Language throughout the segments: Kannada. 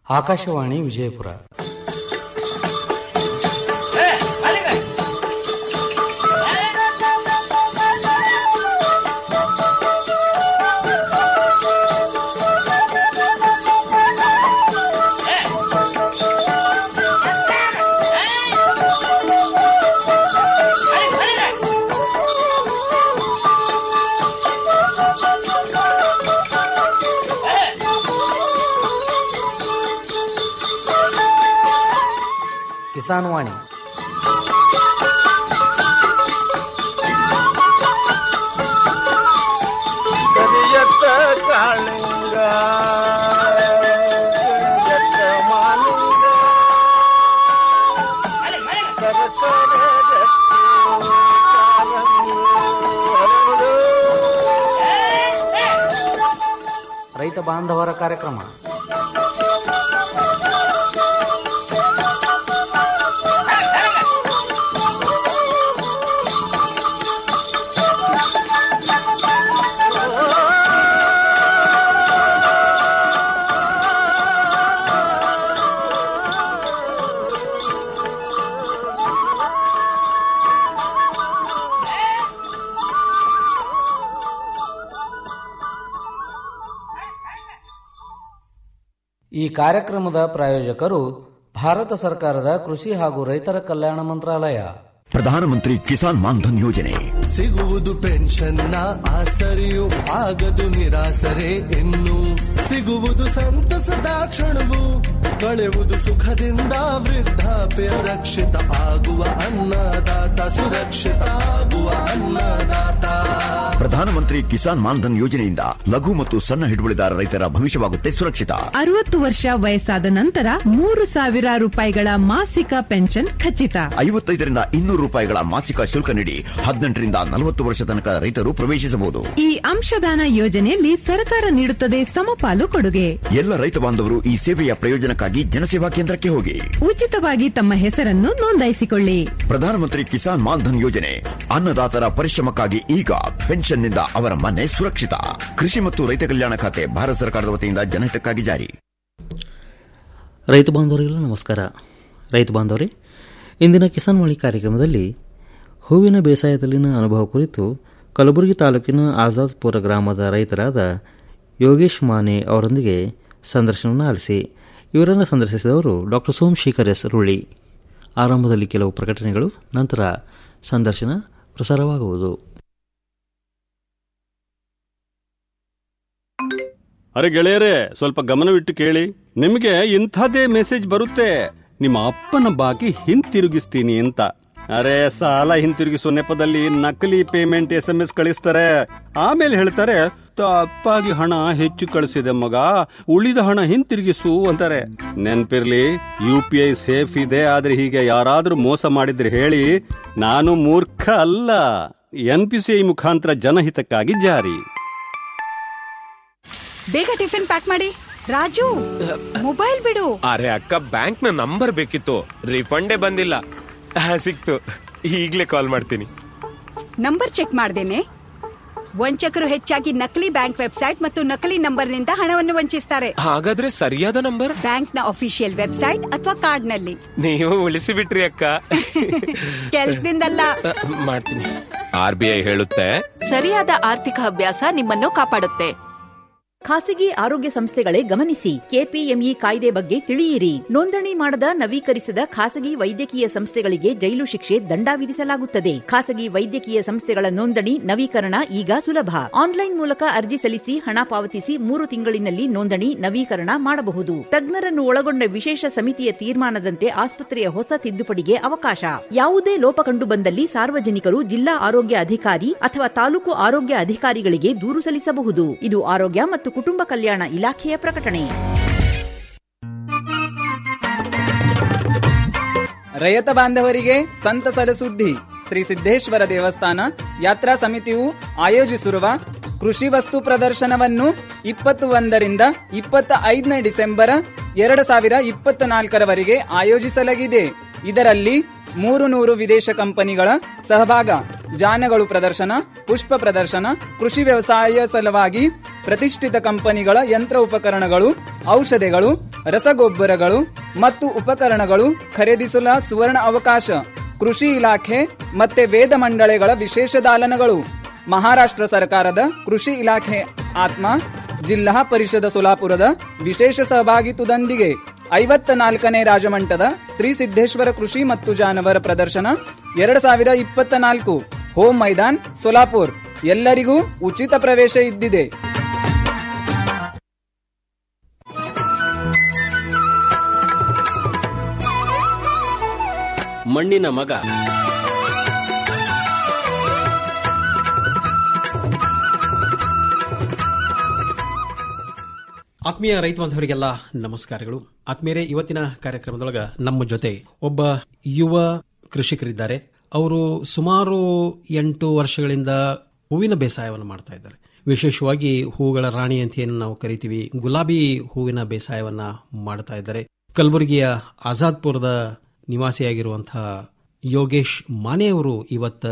ಆಕಾಶವಾಣಿ ವಿಜಯಪುರ ಕಿಸಾನ್ ವಾಣಿ ಕರಿಯತ್ತ ಕಾಳಿಂಗ ಕರಿಯತ್ತ ಮಾಲಿಂಗ ಸರಸರ ರಕ್ತಿ ಕಾರಂಗಿ ಹರಡು. ರೈತ ಬಾಂಧವರ ಕಾರ್ಯಕ್ರಮ ಈ ಕಾರ್ಯಕ್ರಮದ ಪ್ರಾಯೋಜಕರು ಭಾರತ ಸರ್ಕಾರದ ಕೃಷಿ ಹಾಗೂ ರೈತರ ಕಲ್ಯಾಣ ಮಂತ್ರಾಲಯ ಪ್ರಧಾನಮಂತ್ರಿ ಕಿಸಾನ್ ಮಾನ್ಧನ್ ಯೋಜನೆ ಸಿಗುವುದು ಪೆನ್ಷನ್ನ ಆಸರೆಯು ಆಗದು ನಿರಾಸರೆ ಇನ್ನು ಸಿಗುವುದು ಸಂತಸದ ಕ್ಷಣವು ಕಳೆಯುವುದು ಸುಖದಿಂದ ವೃದ್ಧಾಪ್ಯ ರಕ್ಷಿತ ಆಗುವ ಅನ್ನದಾತ ಸುರಕ್ಷಿತ ಆಗುವ ಅನ್ನದಾತ ಪ್ರಧಾನಮಂತ್ರಿ ಕಿಸಾನ್ ಮಾನ್ಧನ್ ಯೋಜನೆಯಿಂದ ಲಘು ಮತ್ತು ಸಣ್ಣ ಹಿಡುವಳಿದಾರ ರೈತರ ಭವಿಷ್ಯವಾಗುತ್ತೆ ಸುರಕ್ಷಿತ ಅರವತ್ತು ವರ್ಷ ವಯಸ್ಸಾದ ನಂತರ ಮೂರು ಸಾವಿರ ರೂಪಾಯಿಗಳ ಮಾಸಿಕ ಪೆನ್ಷನ್ ಖಚಿತ ಐವತ್ತೈದರಿಂದ ಇನ್ನೂರು ರೂಪಾಯಿಗಳ ಮಾಸಿಕ ಶುಲ್ಕ ನೀಡಿ ಹದಿನೆಂಟರಿಂದ ನಲವತ್ತು ವರ್ಷ ತನಕ ರೈತರು ಪ್ರವೇಶಿಸಬಹುದು ಈ ಅಂಶದಾನ ಯೋಜನೆಯಲ್ಲಿ ಸರ್ಕಾರ ನೀಡುತ್ತದೆ ಸಮಪಾಲು ಕೊಡುಗೆ ಎಲ್ಲ ರೈತ ಬಾಂಧವರು ಈ ಸೇವೆಯ ಪ್ರಯೋಜನಕ್ಕಾಗಿ ಜನಸೇವಾ ಕೇಂದ್ರಕ್ಕೆ ಹೋಗಿ ಉಚಿತವಾಗಿ ತಮ್ಮ ಹೆಸರನ್ನು ನೋಂದಾಯಿಸಿಕೊಳ್ಳಿ ಪ್ರಧಾನಮಂತ್ರಿ ಕಿಸಾನ್ ಮಾನ್ಧನ್ ಯೋಜನೆ ಅನ್ನದಾತರ ಪರಿಶ್ರಮಕ್ಕಾಗಿ ಈಗ ಪೆನ್ಷನ್ನಿಂದ ಅವರ ಮನೆ ಸುರಕ್ಷಿತ ಕೃಷಿ ಮತ್ತು ರೈತ ಕಲ್ಯಾಣ ಖಾತೆ ಭಾರತ ಸರ್ಕಾರದ ವತಿಯಿಂದ ಜನಹಿತಕ್ಕಾಗಿ ಜಾರಿ ರೈತ ಬಾಂಧವರಿಗೆಲ್ಲ ನಮಸ್ಕಾರ ರೈತ ಬಾಂಧವರೇ ಇಂದಿನ ಕಿಸಾನ್ ಮಳಿ ಕಾರ್ಯಕ್ರಮದಲ್ಲಿ ಹೂವಿನ ಬೇಸಾಯದಲ್ಲಿನ ಅನುಭವ ಕುರಿತು ಕಲಬುರಗಿ ತಾಲೂಕಿನ ಆಜಾದ್ಪುರ ಗ್ರಾಮದ ರೈತರಾದ ಯೋಗೇಶ್ ಮಾನೆ ಅವರೊಂದಿಗೆ ಸಂದರ್ಶನವನ್ನು ಆಲಿಸಿ ಇವರನ್ನು ಸಂದರ್ಶಿಸಿದವರು ಡಾಕ್ಟರ್ ಸೋಮಶೇಖರ್ ಎಸ್ ರುಳಿ ಆರಂಭದಲ್ಲಿ ಕೆಲವು ಪ್ರಕಟಣೆಗಳು ನಂತರ ಸಂದರ್ಶನ ಪ್ರಸಾರವಾಗುವುದು ಅರೆ ಗೆಳೆಯರೇ ಸ್ವಲ್ಪ ಗಮನವಿಟ್ಟು ಕೇಳಿ ನಿಮಗೆ ಇಂಥದ್ದೇ ಮೆಸೇಜ್ ಬರುತ್ತೆ ನಿಮ್ಮ ಅಪ್ಪನ ಬಾಕಿ ಹಿಂತಿರುಗಿಸ್ತೀನಿ ಅಂತ ಅರೆ ಸಾಲ ಹಿಂತಿರುಗಿಸುವ ನೆಪದಲ್ಲಿ ನಕಲಿ ಪೇಮೆಂಟ್ ಎಸ್ ಎಂ ಎಸ್ ಕಳಿಸ್ತಾರೆ ಆಮೇಲೆ ಹೇಳ್ತಾರೆ ತಪ್ಪಾಗಿ ಹಣ ಹೆಚ್ಚು ಕಳಿಸಿದೆ ಮಗ ಉಳಿದ ಹಣ ಹಿಂತಿರುಗಿಸು ಅಂತಾರೆ ನೆನ್ಪಿರ್ಲಿ ಯು ಪಿ ಐ ಸೇಫ್ ಇದೆ ಆದ್ರೆ ಹೀಗೆ ಯಾರಾದ್ರೂ ಮೋಸ ಮಾಡಿದ್ರೆ ಹೇಳಿ ನಾನು ಮೂರ್ಖ ಅಲ್ಲ ಎನ್ ಪಿ ಸಿ ಐ ಮುಖಾಂತರ ಜನಹಿತಕ್ಕಾಗಿ ಜಾರಿ ಬೇಗ ಟಿಫಿನ್ ಪ್ಯಾಕ್ ಮಾಡಿ ರಾಜು ಮೊಬೈಲ್ ಬಿಡು ಅರೆ ಅಕ್ಕ ಬ್ಯಾಂಕ್ ನ ನಂಬರ್ ಬೇಕಿತ್ತು ರಿಫಂಡೇ ಬಂದಿಲ್ಲ ಆ, ಸಿಕ್ತು ಈಗ್ಲೇ ಕಾಲ್ ಮಾಡ್ತೀನಿ ನಂಬರ್ ಚೆಕ್ ಮಾಡ್ದೇನೆ ವಂಚಕರು ಹೆಚ್ಚಾಗಿ ನಕಲಿ ಬ್ಯಾಂಕ್ ವೆಬ್ಸೈಟ್ ಮತ್ತು ನಕಲಿ ನಂಬರ್ನಿಂದ ಹಣವನ್ನು ವಂಚಿಸ್ತಾರೆ ಹಾಗಾದ್ರೆ ಸರಿಯಾದ ನಂಬರ್ ಬ್ಯಾಂಕ್ನ ಅಫಿಷಿಯಲ್ ವೆಬ್ಸೈಟ್ ಅಥವಾ ಕಾರ್ಡ್ನಲ್ಲಿ ನೀವು ಉಳಿಸಿ ಬಿಟ್ರಿ ಅಕ್ಕ ಕೆಲ್ಸದಿಂದಲ್ಲ ಆ, ಮಾಡ್ತೀನಿ ಆರ್ ಬಿ ಐ ಹೇಳುತ್ತೆ ಸರಿಯಾದ ಆರ್ಥಿಕ ಅಭ್ಯಾಸ ನಿಮ್ಮನ್ನು ಕಾಪಾಡುತ್ತೆ ಖಾಸಗಿ ಆರೋಗ್ಯ ಸಂಸ್ಥೆಗಳೇ ಗಮನಿಸಿ ಕೆಪಿಎಂಇ ಕಾಯ್ದೆ ಬಗ್ಗೆ ತಿಳಿಯಿರಿ ನೋಂದಣಿ ಮಾಡದ ನವೀಕರಿಸದ ಖಾಸಗಿ ವೈದ್ಯಕೀಯ ಸಂಸ್ಥೆಗಳಿಗೆ ಜೈಲು ಶಿಕ್ಷೆ ದಂಡ ವಿಧಿಸಲಾಗುತ್ತದೆ ಖಾಸಗಿ ವೈದ್ಯಕೀಯ ಸಂಸ್ಥೆಗಳ ನೋಂದಣಿ ನವೀಕರಣ ಈಗ ಸುಲಭ ಆನ್ಲೈನ್ ಮೂಲಕ ಅರ್ಜಿ ಸಲ್ಲಿಸಿ ಹಣ ಪಾವತಿಸಿ ಮೂರು ತಿಂಗಳಿನಲ್ಲಿ ನೋಂದಣಿ ನವೀಕರಣ ಮಾಡಬಹುದು ತಜ್ಞರನ್ನು ಒಳಗೊಂಡ ವಿಶೇಷ ಸಮಿತಿಯ ತೀರ್ಮಾನದಂತೆ ಆಸ್ಪತ್ರೆಯ ಹೊಸ ತಿದ್ದುಪಡಿಗೆ ಅವಕಾಶ ಯಾವುದೇ ಲೋಪ ಕಂಡು ಬಂದಲ್ಲಿ ಸಾರ್ವಜನಿಕರು ಜಿಲ್ಲಾ ಆರೋಗ್ಯ ಅಧಿಕಾರಿ ಅಥವಾ ತಾಲೂಕು ಆರೋಗ್ಯ ಅಧಿಕಾರಿಗಳಿಗೆ ದೂರು ಸಲ್ಲಿಸಬಹುದು ಇದು ಆರೋಗ್ಯ ಮತ್ತು ಕುಟುಂಬ ಕಲ್ಯಾಣ ಇಲಾಖೆಯ ಪ್ರಕಟಣೆ ರೈತ ಬಾಂಧವರಿಗೆ ಸಂತಸದ ಸುದ್ದಿ ಶ್ರೀ ಸಿದ್ದೇಶ್ವರ ದೇವಸ್ಥಾನ ಯಾತ್ರಾ ಸಮಿತಿಯು ಆಯೋಜಿಸಿರುವ ಕೃಷಿ ವಸ್ತು ಪ್ರದರ್ಶನವನ್ನು ಇಪ್ಪತ್ತು ಒಂದರಿಂದ ಇಪ್ಪತ್ತ ಐದನೇ ಡಿಸೆಂಬರ್ ಎರಡು ಸಾವಿರ ಇಪ್ಪತ್ತ ನಾಲ್ಕರವರೆಗೆ ಆಯೋಜಿಸಲಾಗಿದೆ ಇದರಲ್ಲಿ ಮೂರು ನೂರು ವಿದೇಶ ಕಂಪನಿಗಳ ಸಹಭಾಗ ಜಾನಗಳು ಪ್ರದರ್ಶನ ಪುಷ್ಪ ಪ್ರದರ್ಶನ ಕೃಷಿ ವ್ಯವಸಾಯ ಸಲುವಾಗಿ ಪ್ರತಿಷ್ಠಿತ ಕಂಪನಿಗಳ ಯಂತ್ರ ಉಪಕರಣಗಳು ಔಷಧಿಗಳು ರಸಗೊಬ್ಬರಗಳು ಮತ್ತು ಉಪಕರಣಗಳು ಖರೀದಿಸಲ ಸುವರ್ಣ ಅವಕಾಶ ಕೃಷಿ ಇಲಾಖೆ ಮತ್ತೆ ವೇದ ಮಂಡಳಿಗಳ ವಿಶೇಷ ದಾಲನಗಳು ಮಹಾರಾಷ್ಟ್ರ ಸರ್ಕಾರದ ಕೃಷಿ ಇಲಾಖೆ ಆತ್ಮ ಜಿಲ್ಲಾ ಪರಿಷದ ಸೋಲಾಪುರದ ವಿಶೇಷ ಸಹಭಾಗಿತ್ವದೊಂದಿಗೆ ಐವತ್ತ ನಾಲ್ಕನೇ ರಾಜಮಂಟದ ಶ್ರೀ ಸಿದ್ದೇಶ್ವರ ಕೃಷಿ ಮತ್ತು ಜಾನವರ ಪ್ರದರ್ಶನ ಎರಡ್ ಸಾವಿರ ಇಪ್ಪತ್ತ ನಾಲ್ಕು ಹೋಮ್ ಮೈದಾನ್ ಸೋಲಾಪುರ್ ಎಲ್ಲರಿಗೂ ಉಚಿತ ಪ್ರವೇಶ ಇದ್ದಿದೆ ಮಣ್ಣಿನ ಮಗ ಆತ್ಮೀಯ ರೈತ ಬಾಂಧವರಿಗೆಲ್ಲ ನಮಸ್ಕಾರಗಳು ಆತ್ಮೀಯರೇ ಇವತ್ತಿನ ಕಾರ್ಯಕ್ರಮದೊಳಗ ನಮ್ಮ ಜೊತೆ ಒಬ್ಬ ಯುವ ಕೃಷಿಕರಿದ್ದಾರೆ ಅವರು ಸುಮಾರು ಎಂಟು ವರ್ಷಗಳಿಂದ ಹೂವಿನ ಬೇಸಾಯವನ್ನು ಮಾಡ್ತಾ ಇದ್ದಾರೆ ವಿಶೇಷವಾಗಿ ಹೂಗಳ ರಾಣಿ ಅಂತ ಏನು ನಾವು ಕರಿತೀವಿ ಗುಲಾಬಿ ಹೂವಿನ ಬೇಸಾಯವನ್ನ ಮಾಡ್ತಾ ಇದ್ದಾರೆ ಕಲಬುರಗಿಯ ಆಜಾದ್ಪುರದ ನಿವಾಸಿಯಾಗಿರುವಂತಹ ಯೋಗೇಶ್ ಮಾನೆ ಅವರು ಇವತ್ತ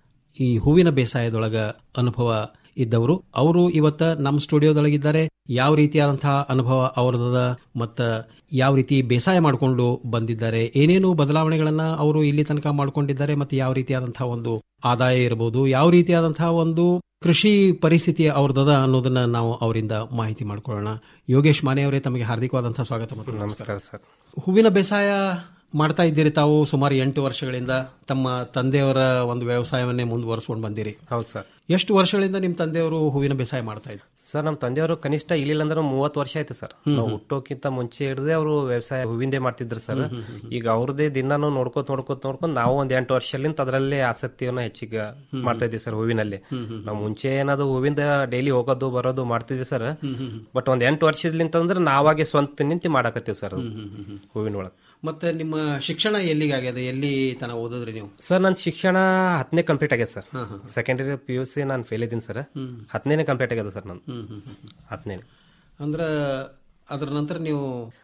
ಈ ಹೂವಿನ ಬೇಸಾಯದೊಳಗ ಅನುಭವ ಇದ್ದವರು ಅವರು ಇವತ್ತ ನಮ್ಮ ಸ್ಟುಡಿಯೋದೊಳಗಿದ್ದಾರೆ ಯಾವ ರೀತಿಯಾದಂತಹ ಅನುಭವ ಅವರದ ಮತ್ತ ಯಾವ ರೀತಿ ಬೇಸಾಯ ಮಾಡಿಕೊಂಡು ಬಂದಿದ್ದಾರೆ ಏನೇನು ಬದಲಾವಣೆಗಳನ್ನ ಅವರು ಇಲ್ಲಿ ತನಕ ಮಾಡ್ಕೊಂಡಿದ್ದಾರೆ ಮತ್ತೆ ಯಾವ ರೀತಿಯಾದಂತಹ ಒಂದು ಆದಾಯ ಇರಬಹುದು ಯಾವ ರೀತಿಯಾದಂತಹ ಒಂದು ಕೃಷಿ ಪರಿಸ್ಥಿತಿ ಅವ್ರದದ ಅನ್ನೋದನ್ನ ನಾವು ಅವರಿಂದ ಮಾಹಿತಿ ಮಾಡ್ಕೊಳ್ಳೋಣ ಯೋಗೇಶ್ ಮಾನೆ ಅವರೇ ತಮಗೆ ಹಾರ್ದಿಕವಾದಂತಹ ಸ್ವಾಗತ ಮತ್ತು ನಮಸ್ಕಾರ ಸರ್ ಹೂವಿನ ಬೇಸಾಯ ಮಾಡ್ತಾ ಇದ್ದೀರಿ ತಾವು ಸುಮಾರು ಎಂಟು ವರ್ಷಗಳಿಂದ ತಮ್ಮ ತಂದೆಯವರ ಒಂದು ವ್ಯವಸಾಯವನ್ನೇ ಮುಂದುವರಿಸ್ಕೊಂಡು ಬಂದಿರಿ ಹೌದು ಸರ್ ಎಷ್ಟು ವರ್ಷಗಳಿಂದ ನಿಮ್ಮ ತಂದೆಯವರು ಹೂವಿನ ಬೇಸಾಯ ಮಾಡ್ತಾ ಇದ್ರು ಸರ್ ನಮ್ಮ ತಂದೆಯವರು ಕನಿಷ್ಠ ಇಲ್ಲಿಲ್ಲ ಅಂದ್ರೆ ಮೂವತ್ತು ವರ್ಷ ಆಯ್ತು ಸರ್ ನಾವು ಹುಟ್ಟೋಕ್ಕಿಂತ ಮುಂಚೆ ಹಿಡಿದೇ ಅವರು ವ್ಯವಸಾಯ ಹೂವಿಂದೇ ಮಾಡ್ತಿದ್ರು ಸರ್ ಈಗ ಅವ್ರದೇ ದಿನಾನು ನೋಡ್ಕೋತ ನೋಡ್ಕೋತ ನೋಡ್ಕೊಂಡು ನಾವು ಒಂದ್ ಎಂಟು ವರ್ಷಲಿಂದ ಅದರಲ್ಲೇ ಆಸಕ್ತಿಯನ್ನ ಹೆಚ್ಚಿಗೆ ಮಾಡ್ತಾ ಇದ್ದೀವಿ ಸರ್ ಹೂವಿನಲ್ಲಿ ನಾವು ಮುಂಚೆ ಏನಾದ್ರು ಹೂವಿಂದ ಡೈಲಿ ಹೋಗೋದು ಬರೋದು ಮಾಡ್ತಿದ್ವಿ ಸರ್ ಬಟ್ ಒಂದ್ ಎಂಟು ವರ್ಷದಿಂದ ಅಂದ್ರೆ ನಾವಾಗೆ ಸ್ವಂತ ನಿಂತು ಮಾಡಾಕತ್ತೀವಿ ಸರ್ ಅದು ಹೂವಿನ ಒಳಗೆ ಮತ್ತೆ ನಿಮ್ಮ ಶಿಕ್ಷಣ ಎಲ್ಲಿಗಾಗ್ಯದ ಎಲ್ಲಿ ತನ ಓದಿದ್ರಿ ನೀವು ಸರ್ ನನ್ನ ಶಿಕ್ಷಣ ಹತ್ತನೇ ಕಂಪ್ಲೀಟ್ ಆಗ್ಯದ sir secondary P U C ನಾನು ಫೇಲ್ ಇದ್ದೀನಿ ಸರ್ ಹತ್ತನೇ ಕಂಪ್ಲೀಟ್ ಆಗ್ಯದ ಸರ್ ನಾನು ಹತ್ತನೇ ಅಂದ್ರ ಅದ್ರ ನಂತರ ನೀವು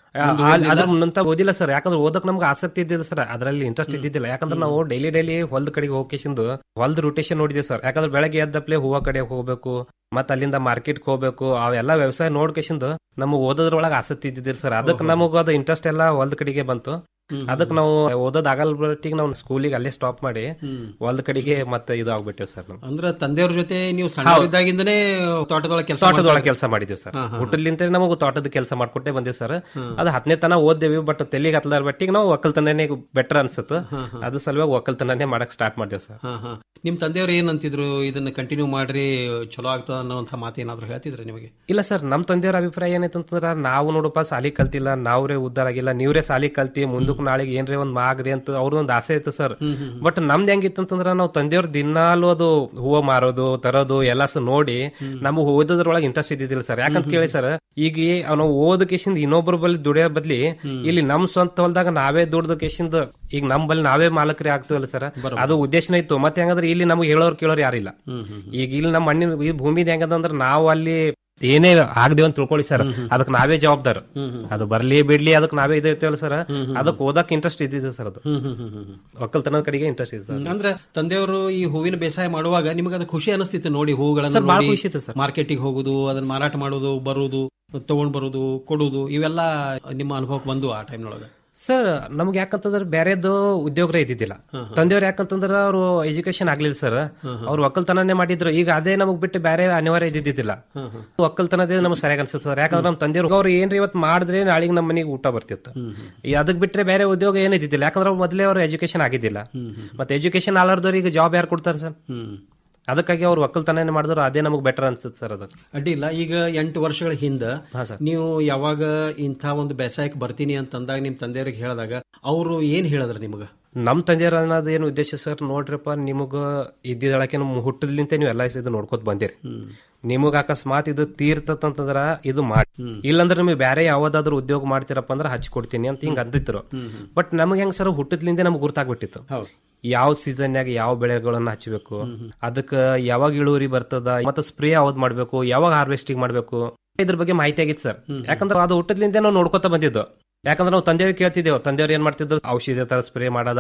ಅದ್ರ ನಂತರ ಓದಿಲ್ಲ ಸರ್ ಯಾಕಂದ್ರೆ ಓದಕ್ ನಮ್ಗೆ ಆಸಕ್ತಿ ಇದ್ದಿದೆ ಸರ್ ಅದರಲ್ಲಿ ಇಂಟ್ರೆಸ್ಟ್ ಇದ್ದಿದ್ದಿಲ್ಲ ಯಾಕಂದ್ರೆ ನಾವು ಡೈಲಿ ಡೈಲಿ ಹೊಲ್ದ ಕಡೆಗೆ ಹೋಗಿಸಿಂದು ಹೊಲ್ದ ರೊಟೇಷನ್ ನೋಡಿದ್ವಿ ಸರ್ ಯಾಕಂದ್ರೆ ಬೆಳಗ್ಗೆ ಎದ್ದಪ್ಲೆ ಹೂವ ಕಡೆ ಹೋಗ್ಬೇಕು ಮತ್ತ ಅಲ್ಲಿಂದ ಮಾರ್ಕೆಟ್ ಹೋಗ್ಬೇಕು ಅವೆಲ್ಲ ವ್ಯವಸಾಯ ನೋಡ್ಕೇಶಿಂದು ನಮಗೆ ಓದೋದ್ರೊಳಗೆ ಆಸಕ್ತಿ ಇದ್ದಿದ್ದಿಲ್ಲ ಸರ್ ಅದಕ್ಕೆ ನಮಗ ಅದು ಇಂಟ್ರೆಸ್ಟ್ ಎಲ್ಲ ಹೊಲ್ದ ಕಡೆಗೆ ಬಂತು ಅದಕ್ಕೆ ನಾವು ಓದೋದ್ ಆಗಲ್ಬಟ್ಟಿಗೆ ನಾವು ಸ್ಕೂಲಿಗೆ ಅಲ್ಲೇ ಸ್ಟಾಪ್ ಮಾಡಿ ಹೊಲ್ದ ಕಡೆಗೆ ಮತ್ತೆ ಇದು ಆಗ್ಬಿಟ್ಟಿವಿ ಸರ್ ನಾವು ಅಂದ್ರ ತಂದೆಯವ್ರ ಜೊತೆ ನೀವು ಸಣ್ಣವರಿದ್ದಾಗಿಂದನೇ ತೋಟದೊಳಗೆ ಕೆಲಸ ತೋಟದೊಳಗೆ ಕೆಲಸ ಮಾಡಿದೀವಿ ಸರ್ ಹುಟ್ಟಲಿಂತ ನಮಗೆ ತೋಟದ ಕೆಲಸ ಮಾಡ್ಕೊಟ್ಟೆ ಬಂದಿವಿ ಸರ್ ಅದು ಹತ್ತನೇ ತನ ಓದ್ದೇವಿ ಬಟ್ ತೆಲಿಗೆ ಹತ್ತಲಾರ ಬಟ್ಟಿಗೆ ನಾವು ಒಕ್ಕಲ್ತನೇ ಬೆಟರ್ ಅನ್ಸುತ್ತೆ ಅದು ಸಲುವಾಗಿ ಒಕ್ಕಲ್ತನೇ ಮಾಡಕ್ ಸ್ಟಾರ್ಟ್ ಮಾಡಿದೇವ್ ಸರ್ ನಿಮ್ ತಂದೆಯವ್ರು ಏನಂತಿದ್ರು ಇದನ್ನ ಕಂಟಿನ್ಯೂ ಮಾಡ್ರಿ ಚಲೋ ಆಗ್ತದ ಅನ್ನೋಂಥ ಮಾತು ಏನಾದ್ರು ಹೇಳ್ತಿದ್ರೆ ನಿಮಗೆ ಇಲ್ಲ ಸರ್ ನಮ್ ತಂದೆಯವ್ರ ಅಭಿಪ್ರಾಯ ಏನೈತೆ ಅಂತಂದ್ರ ನಾವು ನೋಡಪ್ಪ ಸಾಲಿ ಕಲ್ತಿಲ್ಲ ನಾವ್ರೇ ಉದ್ದಾರ ಆಗಿಲ್ಲ ನೀವ್ರೇ ಸಾಲಿ ಕಲ್ತಿ ಮುಂದಕ್ಕೆ ನಾಳೆಗೆ ಏನ್ರೇ ಒಂದ್ ಮಾಗ್ರಿ ಅಂತ ಅವ್ರದೊಂದ್ ಆಸೆ ಇತ್ತು ಸರ್ ಬಟ್ ನಮ್ದು ಹೆಂಗಿತ್ತು ಅಂತಂದ್ರ ನಾವು ತಂದೆಯವ್ರ ದಿನಾಲು ಅದು ಹೂವ ಮಾರೋದು ತರೋದು ಎಲ್ಲ ನೋಡಿ ನಮ್ಗೆ ಓದೋದ್ರೊಳಗೆ ಇಂಟ್ರೆಸ್ಟ್ ಇದ್ದಿದ್ದಿಲ್ಲ ಸರ್ ಯಾಕಂತ ಕೇಳಿ ಸರ್ ಈಗ ನಾವು ಓದ ಕೇಸಿಂದ ಇನ್ನೊಬ್ಬರ ಬಳಿ ದುಡಿಯೋ ಬದ್ಲಿ ಇಲ್ಲಿ ನಮ್ ಸ್ವಂತ ಹೊಲ್ದಾಗ ನಾವೇ ದುಡ್ದ ಕೇಸಿಂದ ಈಗ ನಮ್ ಬಲ್ಲಿ ನಾವೇ ಮಾಲಕರಿ ಆಗ್ತೀವಲ್ಲ ಸರ್ ಅದು ಉದ್ದೇಶನ ಇತ್ತು ಮತ್ತೆ ಹೆಂಗಂದ್ರೆ ಇಲ್ಲಿ ನಮ್ಗೆ ಹೇಳೋರ್ ಕೇಳೋರ್ ಯಾರಿಲ್ಲ ಈಗ ಇಲ್ಲಿ ನಮ್ಮ ಮಣ್ಣಿನ ಈ ಭೂಮಿ ಹೆಂಗದಂದ್ರ ನಾವು ಅಲ್ಲಿ ಏನೇ ಆಗದೇವ್ ಅಂತ ತಿಳ್ಕೊಳ್ಳಿ ಸರ್ ಅದಕ್ಕೆ ನಾವೇ ಜವಾಬ್ದಾರ ಅದು ಬರ್ಲಿ ಬಿಡ್ಲಿ ಅದಕ್ಕೆ ನಾವೇ ಇದೇವಲ್ಲ ಸರ್ ಅದಕ್ಕೆ ಓದಕ್ ಇಂಟ್ರೆಸ್ಟ್ ಇದ್ದಿದೆ ಸರ್ ಅದು ಒಕ್ಕಲ್ತನದ ಕಡೆಗೆ ಇಂಟ್ರೆಸ್ಟ್ ಇದೆ ಸರ್ ಅಂದ್ರೆ ತಂದೆಯವರು ಈ ಹೂವಿನ ಬೇಸಾಯ ಮಾಡುವಾಗ ನಿಮಗೆ ಅದು ಖುಷಿ ಅನಿಸ್ತಿತ್ತು ನೋಡಿ ಹೂಗಳನ್ನ ಸರ್, ಭಾಳ ನೋಡಿ ಖುಷಿ ಇತ್ತು ಸರ್. ಮಾರ್ಕೆಟಿಗೆ ಹೋಗುದು ಅದನ್ನ ಮಾರಾಟ ಮಾಡೋದು ಬರುವುದು ತಗೊಂಡ್ ಬರುದು ಕೊಡುದು ಇವೆಲ್ಲ ನಿಮ್ಮ ಅನುಭವಕ್ಕೆ ಬಂದು ಆ ಟೈಮ್ನೊಳಗೆ ಸರ್ ನಮ್ಗೆ ಯಾಕಂತಂದ್ರೆ ಬೇರೆದು ಉದ್ಯೋಗರೇ ಇದ್ದಿದ್ದಿಲ್ಲ ತಂದೆಯವ್ರು ಯಾಕಂತಂದ್ರೆ ಅವರು ಎಜುಕೇಶನ್ ಆಗ್ಲಿಲ್ಲ ಸರ್ ಅವ್ರು ಒಕ್ಕಲ್ತನನೇ ಮಾಡಿದ್ರು ಈಗ ಅದೇ ನಮಗ್ ಬಿಟ್ಟು ಬೇರೆ ಅನಿವಾರ್ಯ ಇದ್ದಿದ್ದಿಲ್ಲ ಒಕ್ಕಲ್ತನದೇ ನಮ್ಗೆ ಸರಿಯಾಗಿ ಅನ್ಸುತ್ತೆ ಸರ್ ಯಾಕಂದ್ರೆ ನಮ್ಮ ತಂದೆಯವ್ರು ಅವ್ರು ಏನ್ರಿ ಇವತ್ತು ಮಾಡಿದ್ರೆ ನಾಳೆಗೆ ನಮ್ಮ ಮನೆಗೆ ಊಟ ಬರ್ತಿತ್ತು ಈ ಅದಕ್ ಬಿಟ್ರೆ ಬೇರೆ ಉದ್ಯೋಗ ಏನು ಇದ್ದಿದ್ದಿಲ್ಲ ಯಾಕಂದ್ರೆ ಅವ್ರು ಮೊದಲೇ ಅವ್ರ ಎಜುಕೇಶನ್ ಆಗಿದ್ದಿಲ್ಲ ಮತ್ತೆ ಎಜುಕೇಶನ್ ಆಲಾರ್ದವ್ರಿಗೆ ಜಾಬ್ ಯಾರು ಕೊಡ್ತಾರೆ ಸರ್ ಅದಕ್ಕಾಗಿ ಅವ್ರು ಒಕ್ಕಲ್ತನೇ ಮಾಡಿದ್ರು ಅದೇ ನಮಗೆ ಬೆಟರ್ ಅನ್ಸುತ್ತೆ ಸರ್ ಅದಕ್ಕೆ ಅಡ್ಡಿ ಇಲ್ಲ ಈಗ ಎಂಟು ವರ್ಷಗಳ ಹಿಂದ ನೀವು ಯಾವಾಗ ಇಂಥ ಒಂದು ಬೇಸಾಯಕ್ಕೆ ಬರ್ತೀನಿ ಅಂತಂದಾಗ ನಿಮ್ ತಂದೆಯವ್ರಿಗೆ ಹೇಳಿದಾಗ ಅವರು ಏನ್ ಹೇಳಿದ್ರ ನಿಮಗ ನಮ್ ತಂದೆಯವ್ರ ಅನ್ನೋದು ಏನು ಉದ್ದೇಶ ಸರ್ ನೋಡ್ರಪ್ಪ ನಿಮಗ ಇದ್ದಿದ್ದಳಕ್ಕೆ ನಮ್ ಹುಟ್ಟದ್ಲಿಂತ ನೀವು ಎಲ್ಲ ಇದು ನೋಡ್ಕೋತ ಬಂದಿರಿ ನಿಮಗ ಅಕಸ್ಮಾತ್ ಇದು ತೀರ್ತಂತಂದ್ರ ಇದು ಮಾಡಿ ಇಲ್ಲಂದ್ರೆ ನಿಮಗೆ ಬೇರೆ ಯಾವ್ದಾದ್ರು ಉದ್ಯೋಗ ಮಾಡ್ತೀರಪ್ಪ ಅಂದ್ರೆ ಹಚ್ಕೊಡ್ತೀನಿ ಅಂತ ಹಿಂಗ ಅಂದಿದ್ರು ಬಟ್ ನಮಗೆ ಹೆಂಗ್ ಸರ್ ಹುಟ್ಟದ್ಲಿಂದ ನಮ್ಗೆ ಗುರ್ತಾಗ್ಬಿಟ್ಟಿತ್ತು ಯಾವ ಸೀಸನ್ಯಾಗ ಯಾವ ಬೆಳೆಗಳನ್ನ ಹಚ್ಚಬೇಕು ಅದಕ್ಕ ಯಾವಾಗ ಇಳುವರಿ ಬರ್ತದ ಮತ್ತೆ ಸ್ಪ್ರೇ ಯಾವ್ದು ಮಾಡ್ಬೇಕು ಯಾವಾಗ ಹಾರ್ವೆಸ್ಟಿಂಗ್ ಮಾಡ್ಬೇಕು ಇದ್ರ ಬಗ್ಗೆ ಮಾಹಿತಿ ಆಗಿತ್ತು ಸರ್ ಯಾಕಂದ್ರೆ ಅದು ಹುಟ್ಟದ್ಲಿಂದ ನಾವು ನೋಡ್ಕೊತ ಬಂದಿದ್ದು ಯಾಕಂದ್ರೆ ನಾವು ತಂದೆಯವ್ರಿಗೆ ಕೇಳ್ತಿದ್ದೇವೆ ತಂದೆಯವ್ರು ಏನ್ ಮಾಡ್ತಿದ್ರು ಔಷಧಿ ತರ ಸ್ಪ್ರೇ ಮಾಡೋದಲ್ಲಿ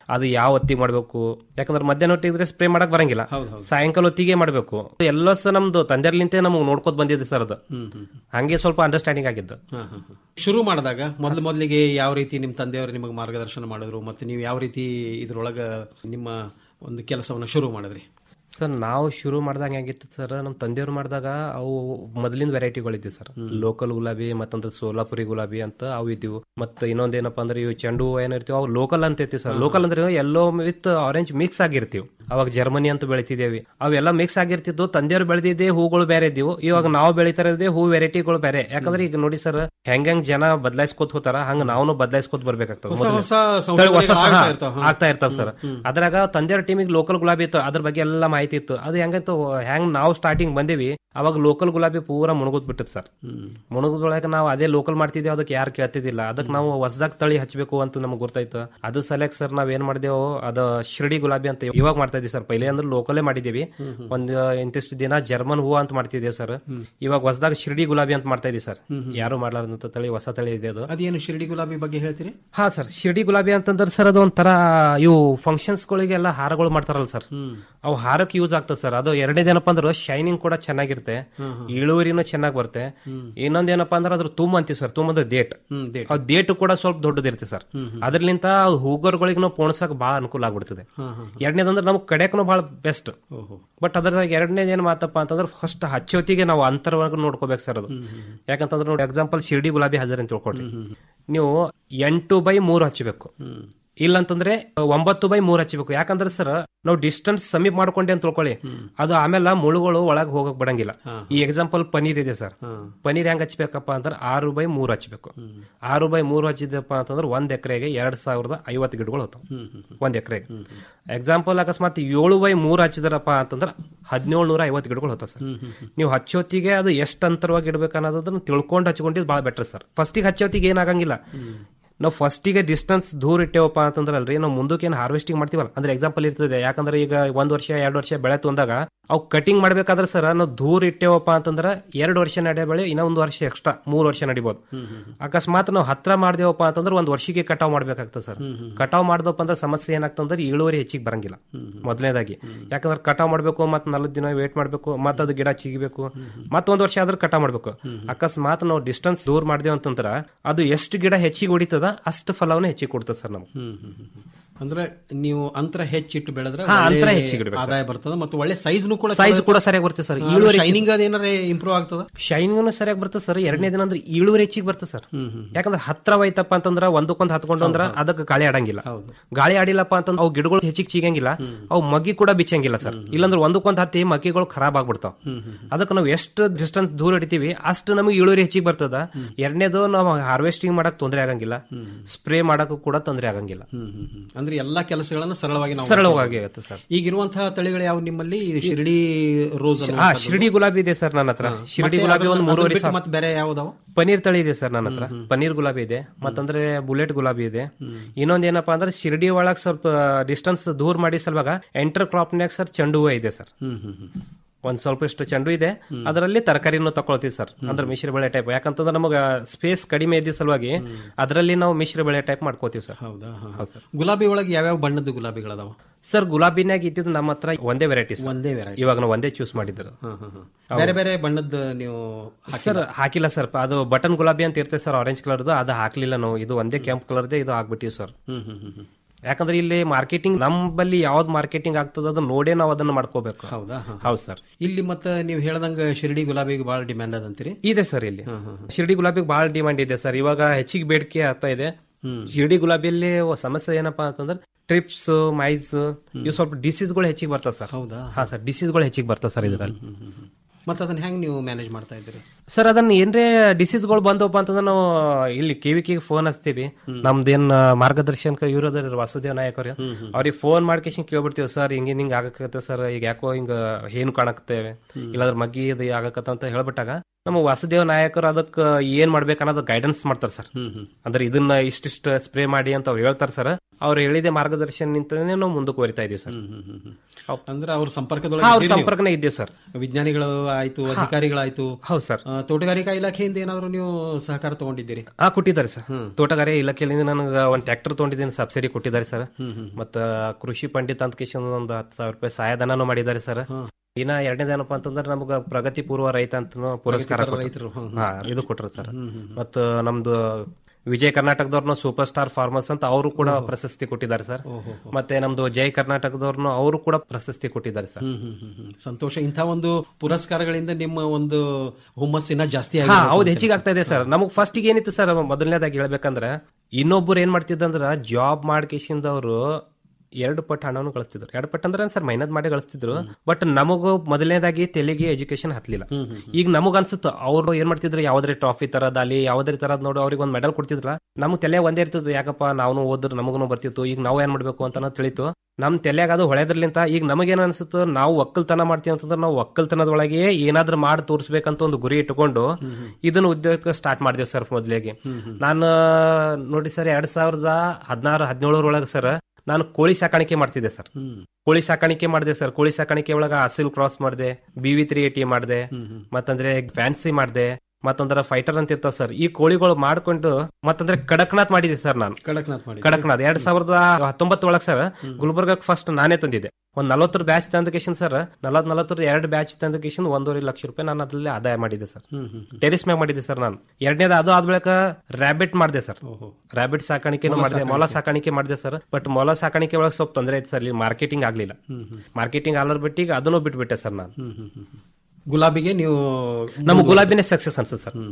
ಅದು ಯಾವ ಹೊತ್ತಿಗೆ ಮಾಡ್ಬೇಕು ಯಾಕಂದ್ರೆ ಮಧ್ಯಾಹ್ನ ಹೊತ್ತಿಗೆ ಸ್ಪ್ರೇ ಮಾಡಕ್ ಬರಂಗಿಲ್ಲ ಸಾಯಂಕಾಲ ಹೊತ್ತಿಗೆ ಮಾಡ್ಬೇಕು ಎಲ್ಲ ಸಹ ನಮ್ದು ತಂದೆರ್ಲಿಂತೆ ನಮ್ಗೆ ನೋಡ್ಕೊತ ಬಂದಿದೆ ಸರ್ ಅದು ಹಂಗೆ ಸ್ವಲ್ಪ ಅಂಡರ್ಸ್ಟ್ಯಾಂಡಿಂಗ್ ಆಗಿದ್ದು ಹಾ, ಹಾ, ಹಾ. ಶುರು ಮಾಡಿದಾಗ ಮೊದಲು ಮೊದಲಿಗೆ ಯಾವ ರೀತಿ ನಿಮ್ಮ ತಂದೆಯವರು ನಿಮಗೆ ಮಾರ್ಗದರ್ಶನ ಮಾಡಿದ್ರು ಮತ್ತೆ ನೀವು ಯಾವ ರೀತಿ ಇದ್ರೊಳಗ ನಿಮ್ಮ ಒಂದು ಕೆಲಸವನ್ನ ಶುರು ಮಾಡಿದ್ರಿ ಸರ್ ನಾವು ಶುರು ಮಾಡ್ದಾಗ ಹೆಂಗಿತ್ತು ಸರ್ ನಮ್ಮ ತಂದೆಯವ್ರು ಮಾಡಿದಾಗ ಅವು ಮೊದಲಿನ ವೆರೈಟಿಗಳಿದ್ವು ಸರ್ ಲೋಕಲ್ ಗುಲಾಬಿ ಮತ್ತಂದ್ರೆ ಸೋಲಾಪುರಿ ಗುಲಾಬಿ ಅಂತ ಅವು ಇದ್ವು ಮತ್ತೆ ಇನ್ನೊಂದೇನಪ್ಪ ಅಂದ್ರೆ ಇವು ಚೆಂಡು ಹೂವು ಏನಿರ್ತೀವಿ ಅವು ಲೋಕಲ್ ಅಂತ ಇರ್ತೀವಿ ಸರ್ ಲೋಕಲ್ ಅಂದ್ರೆ ಎಲ್ಲೋ ವಿತ್ ಆರೆಂಜ್ ಮಿಕ್ಸ್ ಆಗಿರ್ತೀವಿ ಅವಾಗ ಜರ್ಮನಿ ಅಂತ ಬೆಳಿತಿದ್ದೇವೆ ಅವೆಲ್ಲ ಮಿಕ್ಸ್ ಆಗಿರ್ತಿದ್ವು ತಂದೆಯವ್ರು ಬೆಳೆದಿದ್ದೆ ಹೂಗಳು ಬೇರೆ ಇದ್ದೀವು ಇವಾಗ ನಾವು ಬೆಳಿತಾ ಇರೋದೇ ಹೂ ವೆರೈಟಿಗಳು ಬೇರೆ ಯಾಕಂದ್ರೆ ಈಗ ನೋಡಿ ಸರ್ ಹೆಂಗ್ ಹೆಂಗ್ ಜನ ಬದಲಾಯಿಸ್ಕೋತ ಹೋತಾರ ಹಂಗ ನಾವು ಬದಲಾಯಿಸ್ಕೋತ ಬರ್ಬೇಕಾಗ್ತದೆ ಹೊಸ ಮೊದಲು. ಹೊಸ ತಳಿ ಹೊಸ ಸಂಶೋಧನೆಗಳು ಹಾ, ಆಗ್ತಾ ಇರ್ತಾವ, ಹಾ. ಆಗ್ತಾ ಇರ್ತಾವ ಸರ್ ಅದ್ರಾಗ ತಂದೆಯವ್ರ ಟೀಮಿಗೆ ಲೋಕಲ್ ಗುಲಾಬಿ ಇತ್ತು ಅದ್ರ ಬಗ್ಗೆ ಎಲ್ಲ ಮಾಹಿತಿ ಇತ್ತು ಅದು ಹೆಂಗಾಯ್ತು ಹೆಂಗ್ ನಾವು ಸ್ಟಾರ್ಟಿಂಗ್ ಬಂದೇವಿ ಅವಾಗ ಲೋಕಲ್ ಗುಲಾಬಿ ಪೂರಾ ಮುಣಗುದ್ ಬಿಟ್ಟದ್ ಸರ್ ಮುಣಗುದೊಳಗೆ ನಾವು ಅದೇ ಲೋಕಲ್ ಮಾಡ್ತಿದ್ದೇವೆ ಅದಕ್ಕೆ ಯಾರು ಕೇಳ್ತಿದ್ದಿಲ್ಲ ಅದಕ್ಕೆ ನಾವು ಹೊಸದಾಗ್ ತಳಿ ಹಚ್ಚಬೇಕು ಅಂತ ನಮ್ಗೆ ಗೊತ್ತಾಯ್ತು ಅದು ಸಲಕ್ ಸರ್ ನಾವ್ ಏನ್ ಮಾಡಿದೆವು ಅದು ಶಿರಡಿ ಗುಲಾಬಿ ಅಂತ ಇವಾಗ ಮಾಡ್ತಾ ಇದೀವಿ ಸರ್ ಪೈಲೆ ಅಂದ್ರೆ ಲೋಕಲೇ ಮಾಡಿದೀವಿ ಒಂದ್ ಇಂತಿಷ್ಟು ದಿನ ಜರ್ಮನ್ ಹೂವು ಅಂತ ಮಾಡ್ತಿದ್ದೇವೆ ಸರ್ ಇವಾಗ ಹೊಸದಾಗ ಶಿರಡಿ ಗುಲಾಬಿ ಅಂತ ಮಾಡ್ತಾ ಇದೀವಿ ಸರ್ ಯಾರು ಮಾಡ್ಲಾರ್ದಂತ ತಳಿ ಹೊಸ ತಳಿ ಇದೆ ಅದು ಅದೇನು ಶಿರಡಿ ಗುಲಾಬಿ ಬಗ್ಗೆ ಹೇಳ್ತೀರಿ ಹಾ ಸರ್ ಶಿರಡಿ ಗುಲಾಬಿ ಅಂತಂದ್ರೆ ಸರ್ ಅದು ಒಂಥರ ಇವು ಫಂಕ್ಷನ್ಸ್ ಗಳಿಗೆಲ್ಲ ಹಾರಗಳು ಮಾಡ್ತಾರಲ್ಲ ಸರ್ ಅವು ಹಾರಕ್ಕೆ ಯೂಸ್ ಆಗ್ತದೆ ಸರ್ ಅದು ಎರಡನೇದೇನಪ್ಪ ಅಂದ್ರೆ ಶೈನಿಂಗ್ ಕೂಡ ಚೆನ್ನಾಗಿರುತ್ತೆ ಇಳುವರಿನೂ ಚೆನ್ನಾಗಿ ಬರುತ್ತೆ ಇನ್ನೊಂದೇನಪ್ಪ ಅಂದ್ರೆ ಅದ್ರ ತುಂಬ ಅಂತೀವಿ ಸರ್ ತುಂಬ ಅಂದ್ರೆ ಡೇಟ್ ಆ ಡೇಟ್ ಕೂಡ ಸ್ವಲ್ಪ ದೊಡ್ಡದಿರುತ್ತೆ ಸರ್ ಅದ್ರಲಿಂತ ಹೂಗರ್ಗಳಿಗೆ ನಾವು ಪೋಣಿಸಕ್ ಬಹಳ ಅನುಕೂಲ ಆಗ್ಬಿಡ್ತದೆ ಎರಡನೇದಂದ್ರೆ ನಮ್ಗೆ ಕಡೆಕ್ನು ಬಹಳ ಬೆಸ್ಟ್ ಬಟ್ ಅದ್ರಾಗ ಎರಡನೇದು ಏನ್ ಮಾತಪ್ಪ ಅಂತಂದ್ರೆ ಫಸ್ಟ್ ಹಚ್ಚೋತಿಗೆ ನಾವು ಅಂತರವಾಗಿ ನೋಡ್ಕೋಬೇಕು ಸರ್ ಅದು ಯಾಕಂತಂದ್ರೆ ನೋಡಿ ಎಕ್ಸಾಂಪಲ್ ಶಿರಡಿ ಗುಲಾಬಿ ಹಜರ್ ಅಂತ ತಿಳ್ಕೊಳ್ರಿ ನೀವು ಎಂಟು ಬೈ ಮೂರು ಹಚ್ಚಬೇಕು ಇಲ್ಲಂತಂದ್ರೆ ಒಂಬತ್ತು ಬೈ ಮೂರ್ ಹಚ್ಚಬೇಕು ಯಾಕಂದ್ರೆ ಸರ್ ನಾವು ಡಿಸ್ಟೆನ್ಸ್ ಸಮೀಪ ಮಾಡ್ಕೊಂಡೆ ಅಂತ ತಿಳ್ಕೊಳ್ಳಿ ಅದು ಆಮೇಲೆ ಮುಳುಗಳು ಒಳಗೆ ಹೋಗಕ್ ಬಿಡಂಗಿಲ್ಲ ಈ ಎಕ್ಸಾಂಪಲ್ ಪನೀರ್ ಇದೆ ಸರ್ ಪನೀರ್ ಹೆಂಗ್ ಹಚ್ಬೇಕಪ್ಪ ಅಂದ್ರೆ ಆರು ಬೈ ಮೂರ್ ಹಚ್ಬೇಕು ಆರು ಬೈ ಮೂರ್ ಹಚ್ಚಿದಪ್ಪ ಅಂತಂದ್ರೆ ಒಂದ್ ಎಕರೆಗೆ ಎರಡ್ ಸಾವಿರದ ಐವತ್ತು ಗಿಡಗಳು ಹೋಗ್ತಾವ ಒಂದ್ ಎಕರೆಗೆ ಎಕ್ಸಾಂಪಲ್ ಅಕಸ್ಮಾತ್ ಏಳು ಬೈ ಮೂರ್ ಹಚ್ಚಿದಾರಪ್ಪ ಅಂತಂದ್ರೆ ಹದಿನೇಳು ನೂರ ಐವತ್ತು ಗಿಡಗಳು ಹೋಗ್ತಾವ ಸರ್ ನೀವು ಹಚ್ಚೋತಿಗೆ ಅದು ಎಷ್ಟು ಅಂತರವಾಗಿ ಇಡ್ಬೇಕು ಅನ್ನೋದನ್ನ ತಿಳ್ಕೊಂಡು ಹಚ್ಕೊಂಡಿದ್ದು ಬಹಳ ಬೆಟರ್ ಸರ್ ಫಸ್ಟಿಗೆ ಹಚ್ಚೋತಿಗೆ ಏನಾಗಂಗಿಲ್ಲ ನಾವು ಫಸ್ಟಿಗೆ ಡಿಸ್ಟೆನ್ಸ್ ದೂರ ಇಟ್ಟೇವಪ್ಪ ಅಂತಂದ್ರೆ ಅಲ್ರಿ ನಾವು ಮುಂದಕ್ಕೆ ಏನು ಹಾರ್ವೆಸ್ಟಿಂಗ್ ಮಾಡ್ತೀವಲ್ಲ ಅಂದ್ರೆ ಎಕ್ಸಾಂಪಲ್ ಇರ್ತದೆ ಯಾಕಂದ್ರೆ ಈಗ ಒಂದ್ ವರ್ಷ ಎರಡು ವರ್ಷ ಬೆಳೆ ತಂದಾಗ ಅವು ಕಟಿಂಗ್ ಮಾಡ್ಬೇಕಾದ್ರೆ ಸರ್ ನಾವು ದೂರ ಇಟ್ಟೇವಪ್ಪ ಅಂತಂದ್ರೆ ಎರಡು ವರ್ಷ ನಡೆಯೋ ಬೆಳೆ ಇನ್ನೂ ಒಂದು ವರ್ಷ ಎಕ್ಸ್ಟ್ರಾ ಮೂರು ವರ್ಷ ನಡಿಬೋದು ಅಕಸ್ಮಾತ್ ನಾವು ಹತ್ರ ಮಾಡ್ದೇವಪ್ಪ ಅಂತಂದ್ರೆ ಒಂದ್ ವರ್ಷಕ್ಕೆ ಕಟಾವ್ ಮಾಡ್ಬೇಕಾಗ್ತದೆ ಸರ್ ಕಟಾವ್ ಮಾಡ್ದಪ್ಪ ಅಂದ್ರೆ ಸಮಸ್ಯೆ ಏನಾಗ್ತಂದ್ರೆ ಇಳುವರಿ ಹೆಚ್ಚಿಗೆ ಬರಂಗಿಲ್ಲ ಮೊದಲನೇದಾಗಿ ಯಾಕಂದ್ರೆ ಕಟಾವ್ ಮಾಡ್ಬೇಕು ಮತ್ತೆ ನಲವತ್ತು ದಿನ ವೇಟ್ ಮಾಡ್ಬೇಕು ಮತ್ತೆ ಅದು ಗಿಡ ಚಿಗಿಬೇಕು ಮತ್ತೊಂದ್ ವರ್ಷ ಆದ್ರೆ ಕಟಾವ್ ಮಾಡ್ಬೇಕು ಅಕಸ್ಮಾತ್ ನಾವು ಡಿಸ್ಟೆನ್ಸ್ ದೂರ ಮಾಡ್ದೇವ್ ಅಂತಂದ್ರೆ ಅದು ಎಷ್ಟು ಗಿಡ ಹೆಚ್ಚಿಗೆ ಹೊಡಿತದ ಅಷ್ಟು ಫಲವನ್ನ ಹೆಚ್ಚಿಗೆ ಕೊಡ್ತದೆ ಸರ್ ನಮ್ಗೆ ಅಂದ್ರೆ ನೀವು ಅಂತರ ಹೆಚ್ಚಿಟ್ಟು ಬೆಳೆದ್ರೆ ಹಾ, ಒಳ್ಳೆ ಅಂತರ ಹೆಚ್ಚಿಗಿಡ್ಬೇಕು ಸರ್. ಆದಾಯ ಬರ್ತದೆ ಮತ್ತು ಒಳ್ಳೆ ಸೈಜ್ ಕೂಡ Size ಕೂಡ ಸರಿಯಾಗಿ ಬರ್ತದೆ ಸರ್. ಇಳುವರಿ ಶೈನಿಂಗ್ ಅದೇನಾರ ಇಂಪ್ರೂವ್ ಆಗ್ತದ ಶೈನಿಂಗ್ ಸರಿಯಾಗಿ ಬರ್ತದೆ ಸರ್ ಎರಡನೇ ದಿನ ಅಂದ್ರೆ ಇಳುವರಿ ಹೆಚ್ಚಿಗೆ ಬರ್ತದೆ ಸರ್ ಯಾಕಂದ್ರೆ ಹತ್ರ ಹೋಯ್ತಪ್ಪ ಅಂತಂದ್ರ ಒಂದಕ್ಕೊಂದ್ ಹತ್ಕೊಂಡು ಅಂದ್ರ ಅದಕ್ಕೆ ಗಾಳಿ ಆಡಂಗಿಲ್ಲ ಗಾಳಿ ಆಡಿಲ್ಲಪ್ಪ ಅಂತಂದ್ರೆ ಅವು ಗಿಡಗಳು ಹೆಚ್ಚಿಗೆ ಚೀಗಂಗಿಲ್ಲ ಅವು ಮಗ್ಗಿ ಕೂಡ ಬಿಚ್ಚಂಗಿಲ್ಲ ಸರ್ ಇಲ್ಲಾಂದ್ರೆ ಒಂದಕ್ಕೊಂದ್ ಹತ್ತಿ ಮಗ್ಗಿಗಳು ಖರಾಬ್ ಆಗ್ಬಿಡ್ತಾವ ಅದಕ್ಕೆ ನಾವು ಎಷ್ಟು ಡಿಸ್ಟೆನ್ಸ್ ದೂರ ಹಿಡಿತೀವಿ ಅಷ್ಟು ನಮಗೆ ಇಳುವರಿ ಹೆಚ್ಚಿಗೆ ಬರ್ತದ ಎರಡನೇದು ನಾವು ಹಾರ್ವೆಸ್ಟಿಂಗ್ ಮಾಡಕ್ ತೊಂದರೆ ಆಗಂಗಿಲ್ಲ ಸ್ಪ್ರೇ ಮಾಡಕ್ಕೂ ಕೂಡ ತೊಂದರೆ ಆಗಂಗಿಲ್ಲ ಅಂದ್ರೆ ಎಲ್ಲಾ ಕೆಲಸಗಳನ್ನ ಸರಳವಾಗಿ ನಾವು ಸರಳವಾಗಿ ಆಗುತ್ತೆ ಸರ್ ಈಗಿರುವಂತಹ ತಳಿಗಳು ಯಾವ ನಿಮ್ಮಲ್ಲಿ ಶಿರಡಿ ರೋಸ್ ಹಾ ಶಿರಡಿ ಗುಲಾಬಿ ಇದೆ ಸರ್ ನನ್ನ ಹತ್ರ ಶಿರಡಿ ಗುಲಾಬಿ ಒಂದು ಮೂರುವರೆ ಸಾವಿರ ಮತ್ತೆ ಬೇರೆ ಯಾವ್ದಾವ ಪನೀರ್ ತಳಿ ಇದೆ ಸರ್ ನನ್ನ ಹತ್ರ ಪನೀರ್ ಗುಲಾಬಿ ಇದೆ ಮತ್ತಂದ್ರೆ ಬುಲೆಟ್ ಗುಲಾಬಿ ಇದೆ ಇನ್ನೊಂದ್ ಏನಪ್ಪಾ ಅಂದ್ರೆ ಶಿರಡಿ ಒಳಗ್ ಸ್ವಲ್ಪ ಡಿಸ್ಟೆನ್ಸ್ ದೂರ ಮಾಡಿ ಸಲುವಾಗ ಎಂಟರ್ ಕ್ರಾಪ್ನ್ಯಾಗ ಸರ್ ಚೆಂಡು ಹೂವ ಇದೆ ಸರ್ ಒಂದ್ ಸ್ವಲ್ಪ ಇಷ್ಟು ಚೆಂಡು ಇದೆ ಅದರಲ್ಲಿ ತರಕಾರಿನೂ ತಗೊಳ್ತೀವಿ ಸರ್ ಅಂದ್ರೆ ಮಿಶ್ರ ಬೆಳೆ ಟೈಪ್ ಯಾಕಂತಂದ್ರೆ ನಮಗ ಸ್ಪೇಸ್ ಕಡಿಮೆ ಇದ್ದ ಸಲುವಾಗಿ ಅದರಲ್ಲಿ ನಾವು ಮಿಶ್ರ ಬೆಳೆ ಟೈಪ್ ಮಾಡ್ಕೋತೀವಿ ಸರ್ ಹೌದಾ ಹೌದು ಸರ್ ಗುಲಾಬಿ ಒಳಗೆ ಯಾವ್ಯಾವ ಬಣ್ಣದ ಗುಲಾಬಿಗಳದಾವ ಸರ್ ಗುಲಾಬಿನಾಗ ಇದ್ದಿದ್ದು ನಮ್ಮ ಹತ್ರ ಒಂದೇ ವೆರೈಟಿ ಒಂದೇ ವೆರೈಟಿ ಇವಾಗ ನಾವು ಒಂದೇ ಚೂಸ್ ಮಾಡಿದ್ರು ಬೇರೆ ಬೇರೆ ಬಣ್ಣದ ನೀವು ಸರ್ ಹಾಕಿಲ್ಲ ಸರ್ ಅದು ಬಟನ್ ಗುಲಾಬಿ ಅಂತ ಇರ್ತದೆ ಸರ್ ಆರೆಂಜ್ ಕಲರ್ದು ಅದು ಹಾಕ್ಲಿಲ್ಲ ನಾವು ಇದು ಒಂದೇ ಕೆಂಪ್ ಕಲರ್ದೇ ಇದು ಆಗ್ಬಿಟ್ಟಿವಿ ಸರ್ ಹ್ಮ್ ಹ್ಮ್ ಹ್ಮ್ ಹ್ಮ್. ಯಾಕಂದ್ರೆ ಇಲ್ಲಿ ಮಾರ್ಕೆಟಿಂಗ್ ನಮ್ಮಲ್ಲಿ ಯಾವ್ದು ಮಾರ್ಕೆಟಿಂಗ್ ಆಗ್ತದ ಅದನ್ನ ನೋಡೇ ನಾವು ಅದನ್ನ ಮಾಡ್ಕೋಬೇಕು ಹೌದಾ ಹ. ಹೌದು ಸರ್ ಇಲ್ಲಿ ಮತ್ತೆ ನೀವು ಹೇಳ್ದಂಗ ಶಿರಡಿ ಗುಲಾಬಿಗೆ ಬಹಳ ಡಿಮ್ಯಾಂಡ್ ಅದಂತೀರಿ ಇದೆ ಸರ್ ಇಲ್ಲಿ ಶಿರಡಿ ಗುಲಾಬಿಗೆ ಬಹಳ ಡಿಮಾಂಡ್ ಇದೆ ಸರ್ ಇವಾಗ ಹೆಚ್ಚಿಗೆ ಬೇಡಿಕೆ ಆಗ್ತಾ ಇದೆ ಶಿರಡಿ ಗುಲಾಬಿಯಲ್ಲಿ ಸಮಸ್ಯೆ ಏನಪ್ಪಾ ಅಂತಂದ್ರೆ ಟ್ರಿಪ್ಸ್ ಮೈಸ್ ಇವು ಸ್ವಲ್ಪ ಡಿಸೀಸ್ಗಳು ಹೆಚ್ಚಿಗೆ ಬರ್ತವೆ ಸರ್ ಹೌದಾ ಹಾ ಸರ್ ಡಿಸೀಸ್ಗಳು ಹೆಚ್ಚಿಗೆ ಬರ್ತವೆ ಸರ್ ಇದರಲ್ಲಿ ಮತ್ತೆ ಅದನ್ನ ಹೆಂಗ್ ನೀವು ಮ್ಯಾನೇಜ್ ಮಾಡ್ತಾ ಇದ್ದೀರಿ ಸರ್ ಅದನ್ನ ಏನ್ರೇ ಡಿಸೀಸ್ಗಳು ಬಂದವಪ್ಪ ಅಂತಂದ್ರೆ ನಾವು ಇಲ್ಲಿ ಕಿವಿಕಿಗೆ ಫೋನ್ ಹಚ್ತೀವಿ ನಮ್ದೇನ್ ಮಾರ್ಗದರ್ಶನ ಇವ್ರದ್ರ ವಾಸುದೇವ್ ನಾಯಕ್ ಅವ್ರು ಅವ್ರಿಗೆ ಫೋನ್ ಮಾಡ್ಕೇಶನ್ ಕೇಳ್ಬಿಡ್ತೀವಿ ಸರ್ ಹಿಂಗೆ ಹಿಂಗೆ ಆಗಕತ್ತೆ ಸರ್ ಈಗ ಯಾಕೋ ಹಿಂಗ ಏನು ಕಾಣಕ್ತೇವೆ ಇಲ್ಲಾಂದ್ರೆ ಮಗ್ಗಿ ಇದು ಆಗಕತ್ತ ಅಂತ ಹೇಳ್ಬಿಟ್ಟಾಗ ನಮ್ಮ ವಾಸುದೇವ ನಾಯಕರು ಅದಕ್ಕ ಏನ್ ಮಾಡ್ಬೇಕು ಅನ್ನೋದು ಗೈಡೆನ್ಸ್ ಮಾಡ್ತಾರೆ ಸರ್ ಅಂದ್ರೆ ಇದನ್ನ ಇಷ್ಟಿಷ್ಟ ಸ್ಪ್ರೇ ಮಾಡಿ ಅಂತ ಅವ್ರು ಹೇಳ್ತಾರೆ ಸರ್ ಅವ್ರು ಹೇಳಿದ ಮಾರ್ಗದರ್ಶನ ನಿಂತನೇ ನಾವು ಮುಂದಕ್ಕೆ ಹೋಗ್ತಾ ಇದೀವಿ ಸರ್ ಅಂದ್ರೆ ಅವ್ರ ಹಾ, ಸಂಪರ್ಕದೊಳಗೆ ಅವ್ರ ಇದ್ದೀರಿ ನೀವು? ಸಂಪರ್ಕನೇ ಇದ್ದೀವಿ ಸರ್ ವಿಜ್ಞಾನಿಗಳು ಆಯ್ತು ಹಾ. ಅಧಿಕಾರಿಗಳಾಯ್ತು ಹೌದು ಸರ್ ಆ, ತೋಟಗಾರಿಕಾ ಇಲಾಖೆಯಿಂದ ಏನಾದ್ರು ನೀವು ಸಹಕಾರ ತಗೊಂಡಿದ್ದೀರಿ ಹಾ ಕೊಟ್ಟಿದ್ದಾರೆ ಸರ್ ತೋಟಗಾರಿಕೆ ಇಲಾಖೆಯಿಂದ ನನಗೆ ಒಂದು ಟ್ರ್ಯಾಕ್ಟರ್ ತೊಗೊಂಡಿದ್ದೀನಿ ಸಬ್ಸಿಡಿ ಕೊಟ್ಟಿದ್ದಾರೆ ಸರ್ ಮತ್ತ ಕೃಷಿ ಪಂಡಿತ್ ಅಂತ ಕಿಶನ್ ಒಂದು ಹತ್ತು ಸಾವಿರ ರೂಪಾಯಿ ಸಹಾಯಧನನು ಮಾಡಿದ್ದಾರೆ ಸರ್ ಇನ್ನ ಎರಡನೇದೇನಪ್ಪ ಅಂತಂದ್ರೆ ನಮ್ಗ ಪ್ರಗತಿ ಪೂರ್ವ ರೈತ ಅಂತ ಪುರಸ್ಕಾರ ಪ್ರಗತಿಪರ ಕೊಟ್ರು. ರೈತರು, ಹ್ಮ್, ಹಾ ಇದು ಕೊಟ್ರು ಸರ್ ಮತ್ತ ನಮ್ದು ವಿಜಯ ಕರ್ನಾಟಕದವ್ರನ್ನ ಸೂಪರ್ ಸ್ಟಾರ್ ಫಾರ್ಮರ್ಸ್ ಅಂತ ಅವರು ಕೂಡ ಪ್ರಶಸ್ತಿ ಕೊಟ್ಟಿದ್ದಾರೆ ಸರ್ ಮತ್ತೆ ನಮ್ದು ಜೈ ಕರ್ನಾಟಕದವ್ರನ್ನು ಅವರು ಕೂಡ ಪ್ರಶಸ್ತಿ ಕೊಟ್ಟಿದ್ದಾರೆ ಸರ್ ಹ್ಮ್, ಹ್ಮ್, ಹ್ಮ್, ಹ್ಮ್. ಸಂತೋಷ ಇಂಥ ಒಂದು ಪುರಸ್ಕಾರಗಳಿಂದ ನಿಮ್ಮ ಒಂದು ಹುಮ್ಮಸ್ಸಿನ ಜಾಸ್ತಿ ಹಾ ಆಗಿರ್ಬೇಕು ಹೌದು ಅಂತ ಹೆಚ್ಚಿಗೆ ಆಗ್ತಾ ಇದೆ ಸರ್ ನಮಗ್ ಫಸ್ಟ್ ಏನಿತ್ತು ಸರ್ ಮೊದಲನೇದಾಗಿ ಹೇಳ್ಬೇಕಂದ್ರೆ ಇನ್ನೊಬ್ರು ಏನ್ ಮಾಡ್ತಿದ್ದಂದ್ರ ಜಾಬ್ ಮಾಡ್ಕೇಶಿಂದ ಅವರು ಎರಡು ಪಟ್ಟು ಹಣವನ್ನು ಗಳಿಸ್ತಿದ್ರು ಎರಡು ಪಟ್ಟು ಅಂದ್ರೆ ಸರ್ ಮೈನತ್ ಮಾಡಿ ಗಳಿಸ್ತಿದ್ರು ಬಟ್ ನಮಗೂ ಮೊದಲನೇದಾಗಿ ತೆಲಿಗೆ ಎಜುಕೇಶನ್ ಹತ್ಲಿಲ್ಲ ಈಗ ನಮಗ್ ಅನ್ಸುತ್ತ ಅವ್ರು ಏನ್ ಮಾಡ್ತಿದ್ರು ಯಾವ್ದ್ರ ಟ್ರಾಫಿ ತರದ್ ಅಲ್ಲಿ ಯಾವ್ದ್ರ ತರದ್ ನೋಡಿ ಅವ್ರಿಗೆ ಒಂದ್ ಮೆಡಲ್ ಕೊಡ್ತಿದ್ರಲ್ಲ ನಮ್ಗ್ ತಲೆ ಒಂದೇ ಇರ್ತಿತ್ತು ಯಾಕಪ್ಪ ನಾವು ಓದ್ರ ನಮಗೂ ಬರ್ತಿತ್ತು ಈಗ ನಾವು ಏನ್ ಮಾಡ್ಬೇಕು ಅಂತ ಅನ್ನೋದ್ ತಿಳಿತು ನಮ್ ತಲೆಯಾಗ ಅದು ಹೊಳೆದ್ರಲಿಂತ ಈಗ ನಮಗೇನ್ ಅನ್ಸುತ್ತೆ ನಾವು ಒಕ್ಕಲ್ತನ ಮಾಡ್ತೀವಿ ಅಂತಂದ್ರೆ ನಾವು ಒಕ್ಕಲ್ತನದೊಳಗೆ ಏನಾದ್ರೂ ಮಾಡಿ ತೋರಿಸ್ಬೇಕಂತ ಒಂದು ಗುರಿ ಇಟ್ಕೊಂಡು ಇದನ್ನ ಉದ್ಯೋಗ ಸ್ಟಾರ್ಟ್ ಮಾಡಿದೇವ್ ಸರ್ ಮೊದ್ಲಿಗೆ ನಾನು ನೋಡಿ ಸರ್ ಎರಡ್ ಸಾವಿರದ ಹದಿನಾರು ಹದಿನೇಳರೊಳಗೆ ಸರ್ ನಾನು ಕೋಳಿ ಸಾಕಾಣಿಕೆ ಮಾಡ್ತಿದ್ದೆ ಸರ್ ಕೋಳಿ ಸಾಕಾಣಿಕೆ ಮಾಡಿದೆ ಸರ್ ಕೋಳಿ ಸಾಕಾಣಿಕೆ ಒಳಗ ಅಸಿಲ್ ಕ್ರಾಸ್ ಮಾಡಿದೆ ಬಿ ವಿ ತ್ರೀ ಏಟಿ ಮಾಡಿದೆ ಮತ್ತಂದ್ರೆ ಫ್ಯಾನ್ಸಿ ಮಾಡಿದೆ ಮತ್ತಂದ್ರೆ ಫೈಟರ್ ಅಂತ ಇರ್ತಾವ ಸರ್ ಈ ಕೋಳಿಗಳು ಮಾಡ್ಕೊಂಡು ಮತ್ತಂದ್ರೆ ಕಡಕ್ನಾಥ್ ಮಾಡಿದೆ ಸರ್ ನಾನು ಕಡಕ್ನಾಥ್ ಮಾಡಿ ಕಡಕ್ನಾಥ್ ಎರಡ್ ಸಾವಿರದ ಹತ್ತೊಂಬತ್ತು ಒಳಗ್ ಸರ್ ಗುಲ್ಬರ್ಗಕ್ ಫಸ್ಟ್ ನಾನೇ ತಂದಿದ್ದೆ ಒಂದ್ ನಲವತ್ತರ ಬ್ಯಾಚ್ ತಂದಕೇಶನ್ ಸರ್ ನಲವತ್ ನಲವತ್ತರ ಎರಡು ಬ್ಯಾಚ್ ತಂದಕೇಶನ್ ಒಂದೂವರೆ ಲಕ್ಷ ರೂಪಾಯಿ ನಾನು ಅದ್ರಲ್ಲಿ ಆದಾಯ ಮಾಡಿದ್ದೆ ಸರ್ ಟೆರಿಸ್ ಮ್ಯಾಗ ಮಾಡಿದ್ದೆ ಸರ್ ನಾನು ಎರಡನೇದು ಅದು ಆದ ಬಳಿಕ ರ್ಯಾಬಿಟ್ ಮಾಡಿದೆ ಸರ್ ರ್ಯಾಬಿಟ್ ಸಾಕಾಣಿಕೆ ಮೊಲ ಮಾಡಿದೆ ಮೊಲ ಸಾಕಾಣಿಕೆ. ಸಾಕಾಣಿಕೆ ಮಾಡಿದೆ ಸರ್ ಬಟ್ ಮೊಲ ಸಾಕಾಣಿಕೆ ಒಳಗೆ ಸ್ವಲ್ಪ ತೊಂದರೆ ಐತೆ ಸರ್ ಇಲ್ಲಿ ಮಾರ್ಕೆಟಿಂಗ್ ಆಗ್ಲಿಲ್ಲ ಮಾರ್ಕೆಟಿಂಗ್ ಆಗಲ್ಲ ಬಿಟ್ಟು ಈಗ ಅದನ್ನು ಬಿಟ್ಬಿಟ್ಟೆ ಸರ್ ನಾನು ಗುಲಾಬಿಗೆ ನೀವು ನಮ್ಮ ಗುಲಾಬಿನೇ ಸಕ್ಸಸ್ ಅನ್ಸುತ್ತೆ ಸರ್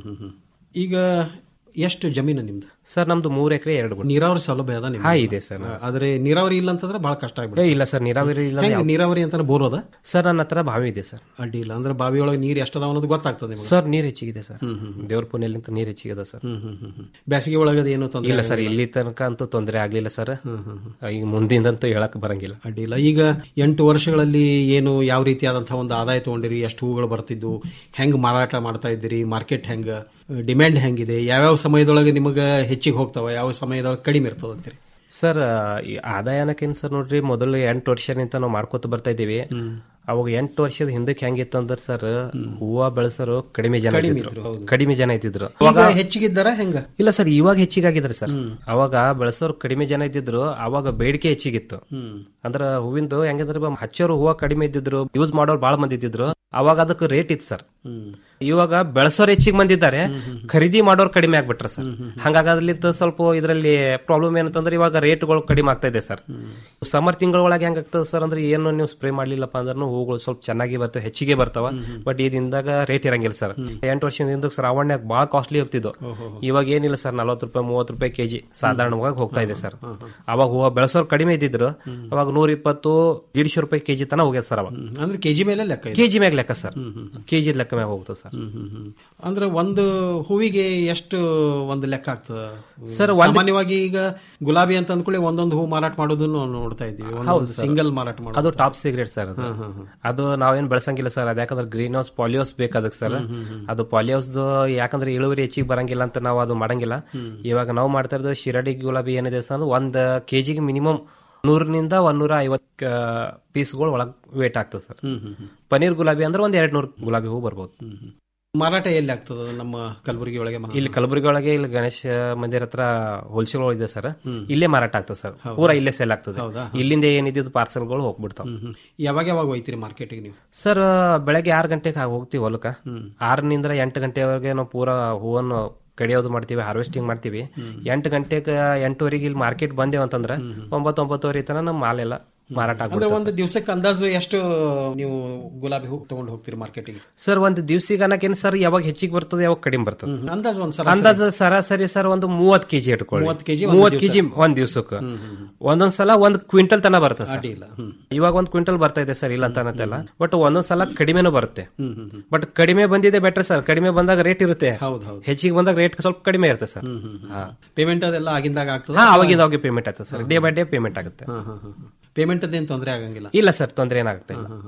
ಈಗ ಎಷ್ಟು ಜಮೀನು ನಿಮ್ದು ಸರ್ ನಮ್ದು ಮೂರ್ ಎಕರೆ ಎರಡು ಗುಂಟೆ ನೀರಾವರಿ ಸೌಲಭ್ಯ ಅದ ನಿಮ್ಗೆ? ಹಾ ಇದೆ ಸರ್ ಆದ್ರೆ ನೀರಾವರಿ ಇಲ್ಲ ಅಂತಂದ್ರೆ ಬಹಳ ಕಷ್ಟ ಏ, ಆಗ್ಬಿಡುತ್ತೆ ಇಲ್ಲ ಸರ್ ನೀರಾವರಿ ಇಲ್ಲ ಹೆಂಗ್ ಯಾವ- ನೀರಾವರಿ ಅಂತಾನೆ ಬೋರ್ ಅದ ಸರ್ ನನ್ನ ಹತ್ರ ಬಾವಿ ಇದೆ ಸರ್ ಅಡ್ಡಿ ಇಲ್ಲ ಅಂದ್ರೆ ಬಾವಿ ಒಳಗೆ ನೀರು ಎಷ್ಟದ ಅನ್ನೋದು ಗೊತ್ತಾಗ್ತದೆ ನಿಮ್ಗೆ ಸರ್ ನೀರ್ ಹೆಚ್ಚಿಗಿದೆ ಸರ್ ದೇವ್ರ ಪುಣ್ಯಲಿಂತ ನೀರ್ ಹೆಚ್ಚಿಗಿದೆ ಸರ್ ಬೇಸಿಗೆ ಒಳಗದ ಏನು ತೊಂದರೆ ಇಲ್ಲ ಸರ್ ಇಲ್ಲಿ ತನಕ ಅಂತೂ ತೊಂದರೆ ಆಗ್ಲಿಲ್ಲ ಸರ್ ಈಗ ಮುಂದಿಂದಂತೂ ಹೇಳಕ್ ಬರಂಗಿಲ್ಲ ಅಡ್ಡಿಲ್ಲ ಈಗ ಎಂಟು ವರ್ಷಗಳಲ್ಲಿ ಏನು ಯಾವ ರೀತಿಯಾದಂತಹ ಒಂದು ಆದಾಯ ತಗೊಂಡಿರಿ ಎಷ್ಟು ಹೂಗಳು ಬರ್ತಿದ್ದು ಹೆಂಗ್ ಮಾರಾಟ ಮಾಡ್ತಾ ಇದ್ದೀರಿ ಮಾರ್ಕೆಟ್ ಹೆಂಗ ಡಿಮ್ಯಾಂಡ್ ಹೆಂಗಿದೆ ಯಾವ್ಯಾವ ಸಮಯದೊಳಗೆ ನಿಮಗೆ ಹೆಚ್ಚಿಗೆ ಹೋಗ್ತಾವ ಯಾವ ಸಮಯದೊಳಗೆ ಕಡಿಮೆ ಇರ್ತದ ಅಂತೀರಿ ಸರ್ ಈ ಆದಾಯ ಅನ್ನಕೇನ್ ಸರ್ ನೋಡ್ರಿ ಮೊದಲು ಎಂಟು ವರ್ಷನಿಂದ ನಾವು ಮಾಡ್ಕೋತ ಬರ್ತಾ ಇದೀವಿ ಅವಾಗ ಎಂಟು ವರ್ಷದ ಹಿಂದಕ್ಕೆ ಹೆಂಗಿತ್ತು ಅಂದ್ರೆ ಸರ್ ಹೂವ ಬೆಳೆಸರು ಕಡಿಮೆ ಜನ ಕಡಿಮೆ ಇದ್ದಿದ್ರು ಇದ್ರು, ಹೌದು. ಕಡಿಮೆ ಜನ ಇದ್ದಿದ್ರು ಈಗ ಹೆಚ್ಚಿಗಿದ್ದಾರ ಹೆಂಗ ಇಲ್ಲ ಸರ್ ಇವಾಗ ಹೆಚ್ಚಿಗಾಗಿದ್ರೆ ಸರ್ ಅವಾಗ ಬೆಳೆಸೋರು ಕಡಿಮೆ ಜನ ಇದ್ದಿದ್ರು ಅವಾಗ ಬೇಡಿಕೆ ಹೆಚ್ಚಿಗಿತ್ತು ಅಂದ್ರ ಹೂವಿಂದು ಹೆಂಗಂದ್ರೆ ಬ- ಹಚ್ಚೋರು ಹೂವ ಕಡಿಮೆ ಇದ್ದಿದ್ರು ಯೂಸ್ ಮಾಡೋರು ಬಹಳ ಮಂದಿ ಇದ್ದಿದ್ರು ಅವಾಗ ಅದಕ್ಕೆ ರೇಟ್ ಇತ್ತು ಸರ್ ಇವಾಗ ಬೆಳೆಸೋರು ಹೆಚ್ಚಿಗೆ ಬಂದಿದ್ದಾರೆ ಖರೀದಿ ಮಾಡೋರು ಕಡಿಮೆ ಆಗ್ಬಿಟ್ರ ಸರ್ ಹಂಗಾಗದ್ಲಿಂದ ಸ್ವಲ್ಪ ಇದರಲ್ಲಿ ಪ್ರಾಬ್ಲಮ್ ಏನಂತಂದ್ರೆ ಇವಾಗ ರೇಟ್ಗಳು ಕಡಿಮೆ ಆಗ್ತಾ ಇದೆ ಸರ್ ಸಮರ್ ತಿಂಗಳೊಳಗೆ ಹೆಂಗಾಗ್ತದೆ ಸರ್ ಅಂದ್ರೆ ಏನು ನೀವು ಸ್ಪ್ರೇ ಮಾಡ್ಲಿಲ್ಲಪ್ಪ ಅಂದ್ರೆ ಹೂಗಳು ಸ್ವಲ್ಪ ಚೆನ್ನಾಗಿ ಬರ್ತವೆ ಹೆಚ್ಚಿಗೆ ಬರ್ತಾವ ಬಟ್ ಇದಿಂದಾಗ ರೇಟ್ ಇರಂಗಿಲ್ಲ ಸರ್ ಎಂಟು ವರ್ಷದಿಂದ ಶ್ರಾವಣ್ಯಾಗ ಬಹಳ ಕಾಸ್ಟ್ಲಿ ಹೋಗ್ತಿದ್ದು ಇವಾಗ ಏನಿಲ್ಲ ಸರ್ ನಲ್ವತ್ತು ರೂಪಾಯಿ ಮೂವತ್ತು ರೂಪಾಯಿ ಕೆಜಿ ಸಾಧಾರಣವಾಗಿ ಹೋಗ್ತಾ ಇದೆ ಸರ್ ಅವಾಗ ಹೂವ ಬೆಳೆಸೋರು ಕಡಿಮೆ ಇದ್ದಿದ್ರು ಅವಾಗ ನೂರ ಇಪ್ಪತ್ತು ದೀಡ್ಶೆ ರೂಪಾಯಿ ಕೆಜಿ ತನ ಹೋಗ್ಯದ ಸರ್ ಅವಾಗ ಅಂದ್ರೆ ಕೆಜಿ ಮೇಲೆ ಲೆಕ್ಕ ಇದೆ. ಕೆಜಿ ಮ್ಯಾಗ ಲೆಕ್ಕ ಸರ್ ಕೆಜಿ ಲೆಕ್ಕ ಮ್ಯಾಗ ಹೋಗ್ತದೆ ಸರ್ ಅಂದ್ರೆ ಒಂದು ಹೂವಿಗೆ ಎಷ್ಟು ಒಂದು ಲೆಕ್ಕ ಆಗ್ತದ ಸರ್, ಒಂದ್- ಸಾಮಾನ್ಯವಾಗಿ ಈಗ ಗುಲಾಬಿ ಅಂತ ಅಂದ್ಕೊಳ್ಳಿ ಒಂದೊಂದು ಹೂ ಮಾರಾಟ ಮಾಡೋದನ್ನು ನಾವು ನೋಡ್ತಾ ಇದ್ದೀವಿ ಹೌದು ಒಂದು ಸರ್. ಸಿಂಗಲ್ ಮಾರಾಟ ಮಾಡೋದು ಅದು ಟಾಪ್ ಸೀಕ್ರೆಟ್ ಸರ್ ಅದು ಅದು ನಾವೇನ್ ಬೆಳಸಂಗಿಲ್ಲ ಸರ್ ಅದ್ ಯಾಕಂದ್ರೆ ಗ್ರೀನ್ ಹೌಸ್ ಪಾಲಿಯೋಸ್ ಬೇಕಾದಕ್ ಸರ್ ಅದು ಪಾಲಿಯೋಸ್ ಯಾಕಂದ್ರೆ ಇಳುವರಿ ಹೆಚ್ಚಿಗೆ ಬರಂಗಿಲ್ಲ ಅಂತ ನಾವು ಅದು ಮಾಡಂಗಿಲ್ಲ ಇವಾಗ ನಾವು ಮಾಡ್ತಾ ಇರೋದು ಶಿರಡಿ ಗುಲಾಬಿ ಏನಿದೆ ಸರ್ ಅಂದ್ರೆ ಒಂದ್ ಕೆಜಿಗೆ ಮಿನಿಮಮ್ ನೂರನಿಂದ ಒಂದೂರ ಐವತ್ ಪೀಸ್ಗಳು ಒಳಗ್ ವೇಟ್ ಆಗ್ತದೆ ಸರ್ ಪನೀರ್ ಗುಲಾಬಿ ಅಂದ್ರೆ ಒಂದ್ ಎರಡ್ ನೂರ್ ಗುಲಾಬಿ ಹೂ ಬರ್ಬೋದು ಮಾರಾಟ ಎಲ್ಲಿ ಆಗ್ತದ ನಮ್ಮ ಕಲಬುರಗಿ ಒಳಗೆ ಮಹಾ- ಇಲ್ಲಿ ಕಲಬುರಗಿ ಒಳಗೆ ಇಲ್ಲಿ ಗಣೇಶ ಮಂದಿರ ಹತ್ರ ಹೋಲ್ಸೇಲ್ ಇದೆ ಸರ್ ಇಲ್ಲೇ ಮಾರಾಟ ಆಗ್ತದೆ ಸರ್ ಪೂರಾ ಇಲ್ಲೇ ಸೇಲ್ ಆಗ್ತದೆ ಹೌದಾ? ಇಲ್ಲಿಂದ ಏನಿದ್ದು ಪಾರ್ಸಲ್ಗಳು ಹೋಗ್ಬಿಡ್ತಾವ ಯಾವಾಗ ಯಾವಾಗ ಹೋಯ್ತೀರಿ ಮಾರ್ಕೆಟ್ಗೆ ನೀವು ಸರ್ ಬೆಳಗ್ಗೆ ಆರು ಗಂಟೆಗೆ ಹೋಗ್ತೀವಿ ಹೊಲಕ್ಕ ಆರರಿಂದ ಎಂಟು ಗಂಟೆವರೆಗೆ ನಾವು ಪೂರಾ ಹೂವನ್ನು ಕಡಿಯೋದು ಮಾಡ್ತೀವಿ ಹಾರ್ವೆಸ್ಟಿಂಗ್ ಮಾಡ್ತೀವಿ ಎಂಟು ಗಂಟೆಗೆ ಎಂಟುವರೆಗೆ ಇಲ್ಲಿ ಮಾರ್ಕೆಟ್ ಬಂದೇವು ಅಂತಂದ್ರೆ ಒಂಬತ್ತು ಒಂಬತ್ತುವರೆ ತನ ನಮ್ಮ ಮಾಲೆಲ್ಲ ಮಾರಾಟ ಅಂದ್ರೆ ಆಗ್ಬಿಡುತ್ತೆ ಒಂದು ದಿವಸಕ್ಕೆ ಅಂದಾಜು ಎಷ್ಟು ನೀವು ಗುಲಾಬಿ ಹೂ ತಗೊಂಡು ಹೋಗ್ತೀರಿ ಮಾರ್ಕೆಟಿಗೆ ಸರ್ ಒಂದು ದಿವ್ಸಿಗೆ ಅನ್ನಕೇನು ಸರ್ ಯಾವಾಗ ಹೆಚ್ಚಿಗೆ ಬರ್ತದೆ ಯಾವಾಗ ಕಡಿಮೆ ಬರ್ತದೆ ಅಂದಾಜು ಒಂದು ಅಂದಾಜು ಸರಾಸರಿ ಸರ್ ಒಂದು ಮೂವತ್ ಕೆಜಿ ಇಟ್ಕೊಳ್ಳಿ 30 kg ಒಂದು ಮೂವತ್ ದಿವ್ಸ. ಕೆಜಿ ಒಂದ್ ದಿವ್ಸಕ್ಕೆ ಒಂದೊಂದ್ ಸಲ ಒಂದ್ ಕ್ವಿಂಟಲ್ ತನ ಬರುತ್ತೆ ಸರ್ ಅಡ್ಡಿ ಇಲ್ಲ ಹ್ಮ್. ಇವಾಗ ಒಂದ್ ಕ್ವಿಂಟಲ್ ಬರ್ತಾ ಇದೆ ಸರ್ ಇಲ್ಲ ಅಂತ ಅನ್ನತ್ತಲ್ಲ ಬಟ್ ಒಂದೊಂದ್ ಸಲ ಕಡಿಮೆನೂ ಬರುತ್ತೆ ಬಟ್ ಕಡಿಮೆ ಬಂದಿದೆ ಬೆಟರ್ ಸರ್ ಕಡಿಮೆ ಬಂದಾಗ ರೇಟ್ ಇರುತ್ತೆ ಹೌದು ಹೌದು ಹೆಚ್ಚಿಗೆ ಬಂದಾಗ ರೇಟ್ ಸ್ವಲ್ಪ ಕಡಿಮೆ ಇರುತ್ತೆ ಸರ್ ಹಾ ಪೇಮೆಂಟ್ ಅದೆಲ್ಲ ಆಗಿಂದಾಗ ಆಗ್ತದ ಹಾ ಅವಾಗಿಂದ ಅವಾಗ ಪೇಮೆಂಟ್ ಆಗ್ತದೆ sir day by day payment ಆಗುತ್ತೆ ಪೇಮೆಂಟ್ ಅದೇನು ತೊಂದರೆ ಆಗಂಗಿಲ್ಲ ಇಲ್ಲ ಸರ್ ತೊಂದರೆ ಏನಾಗುತ್ತೆ ಇಲ್ಲ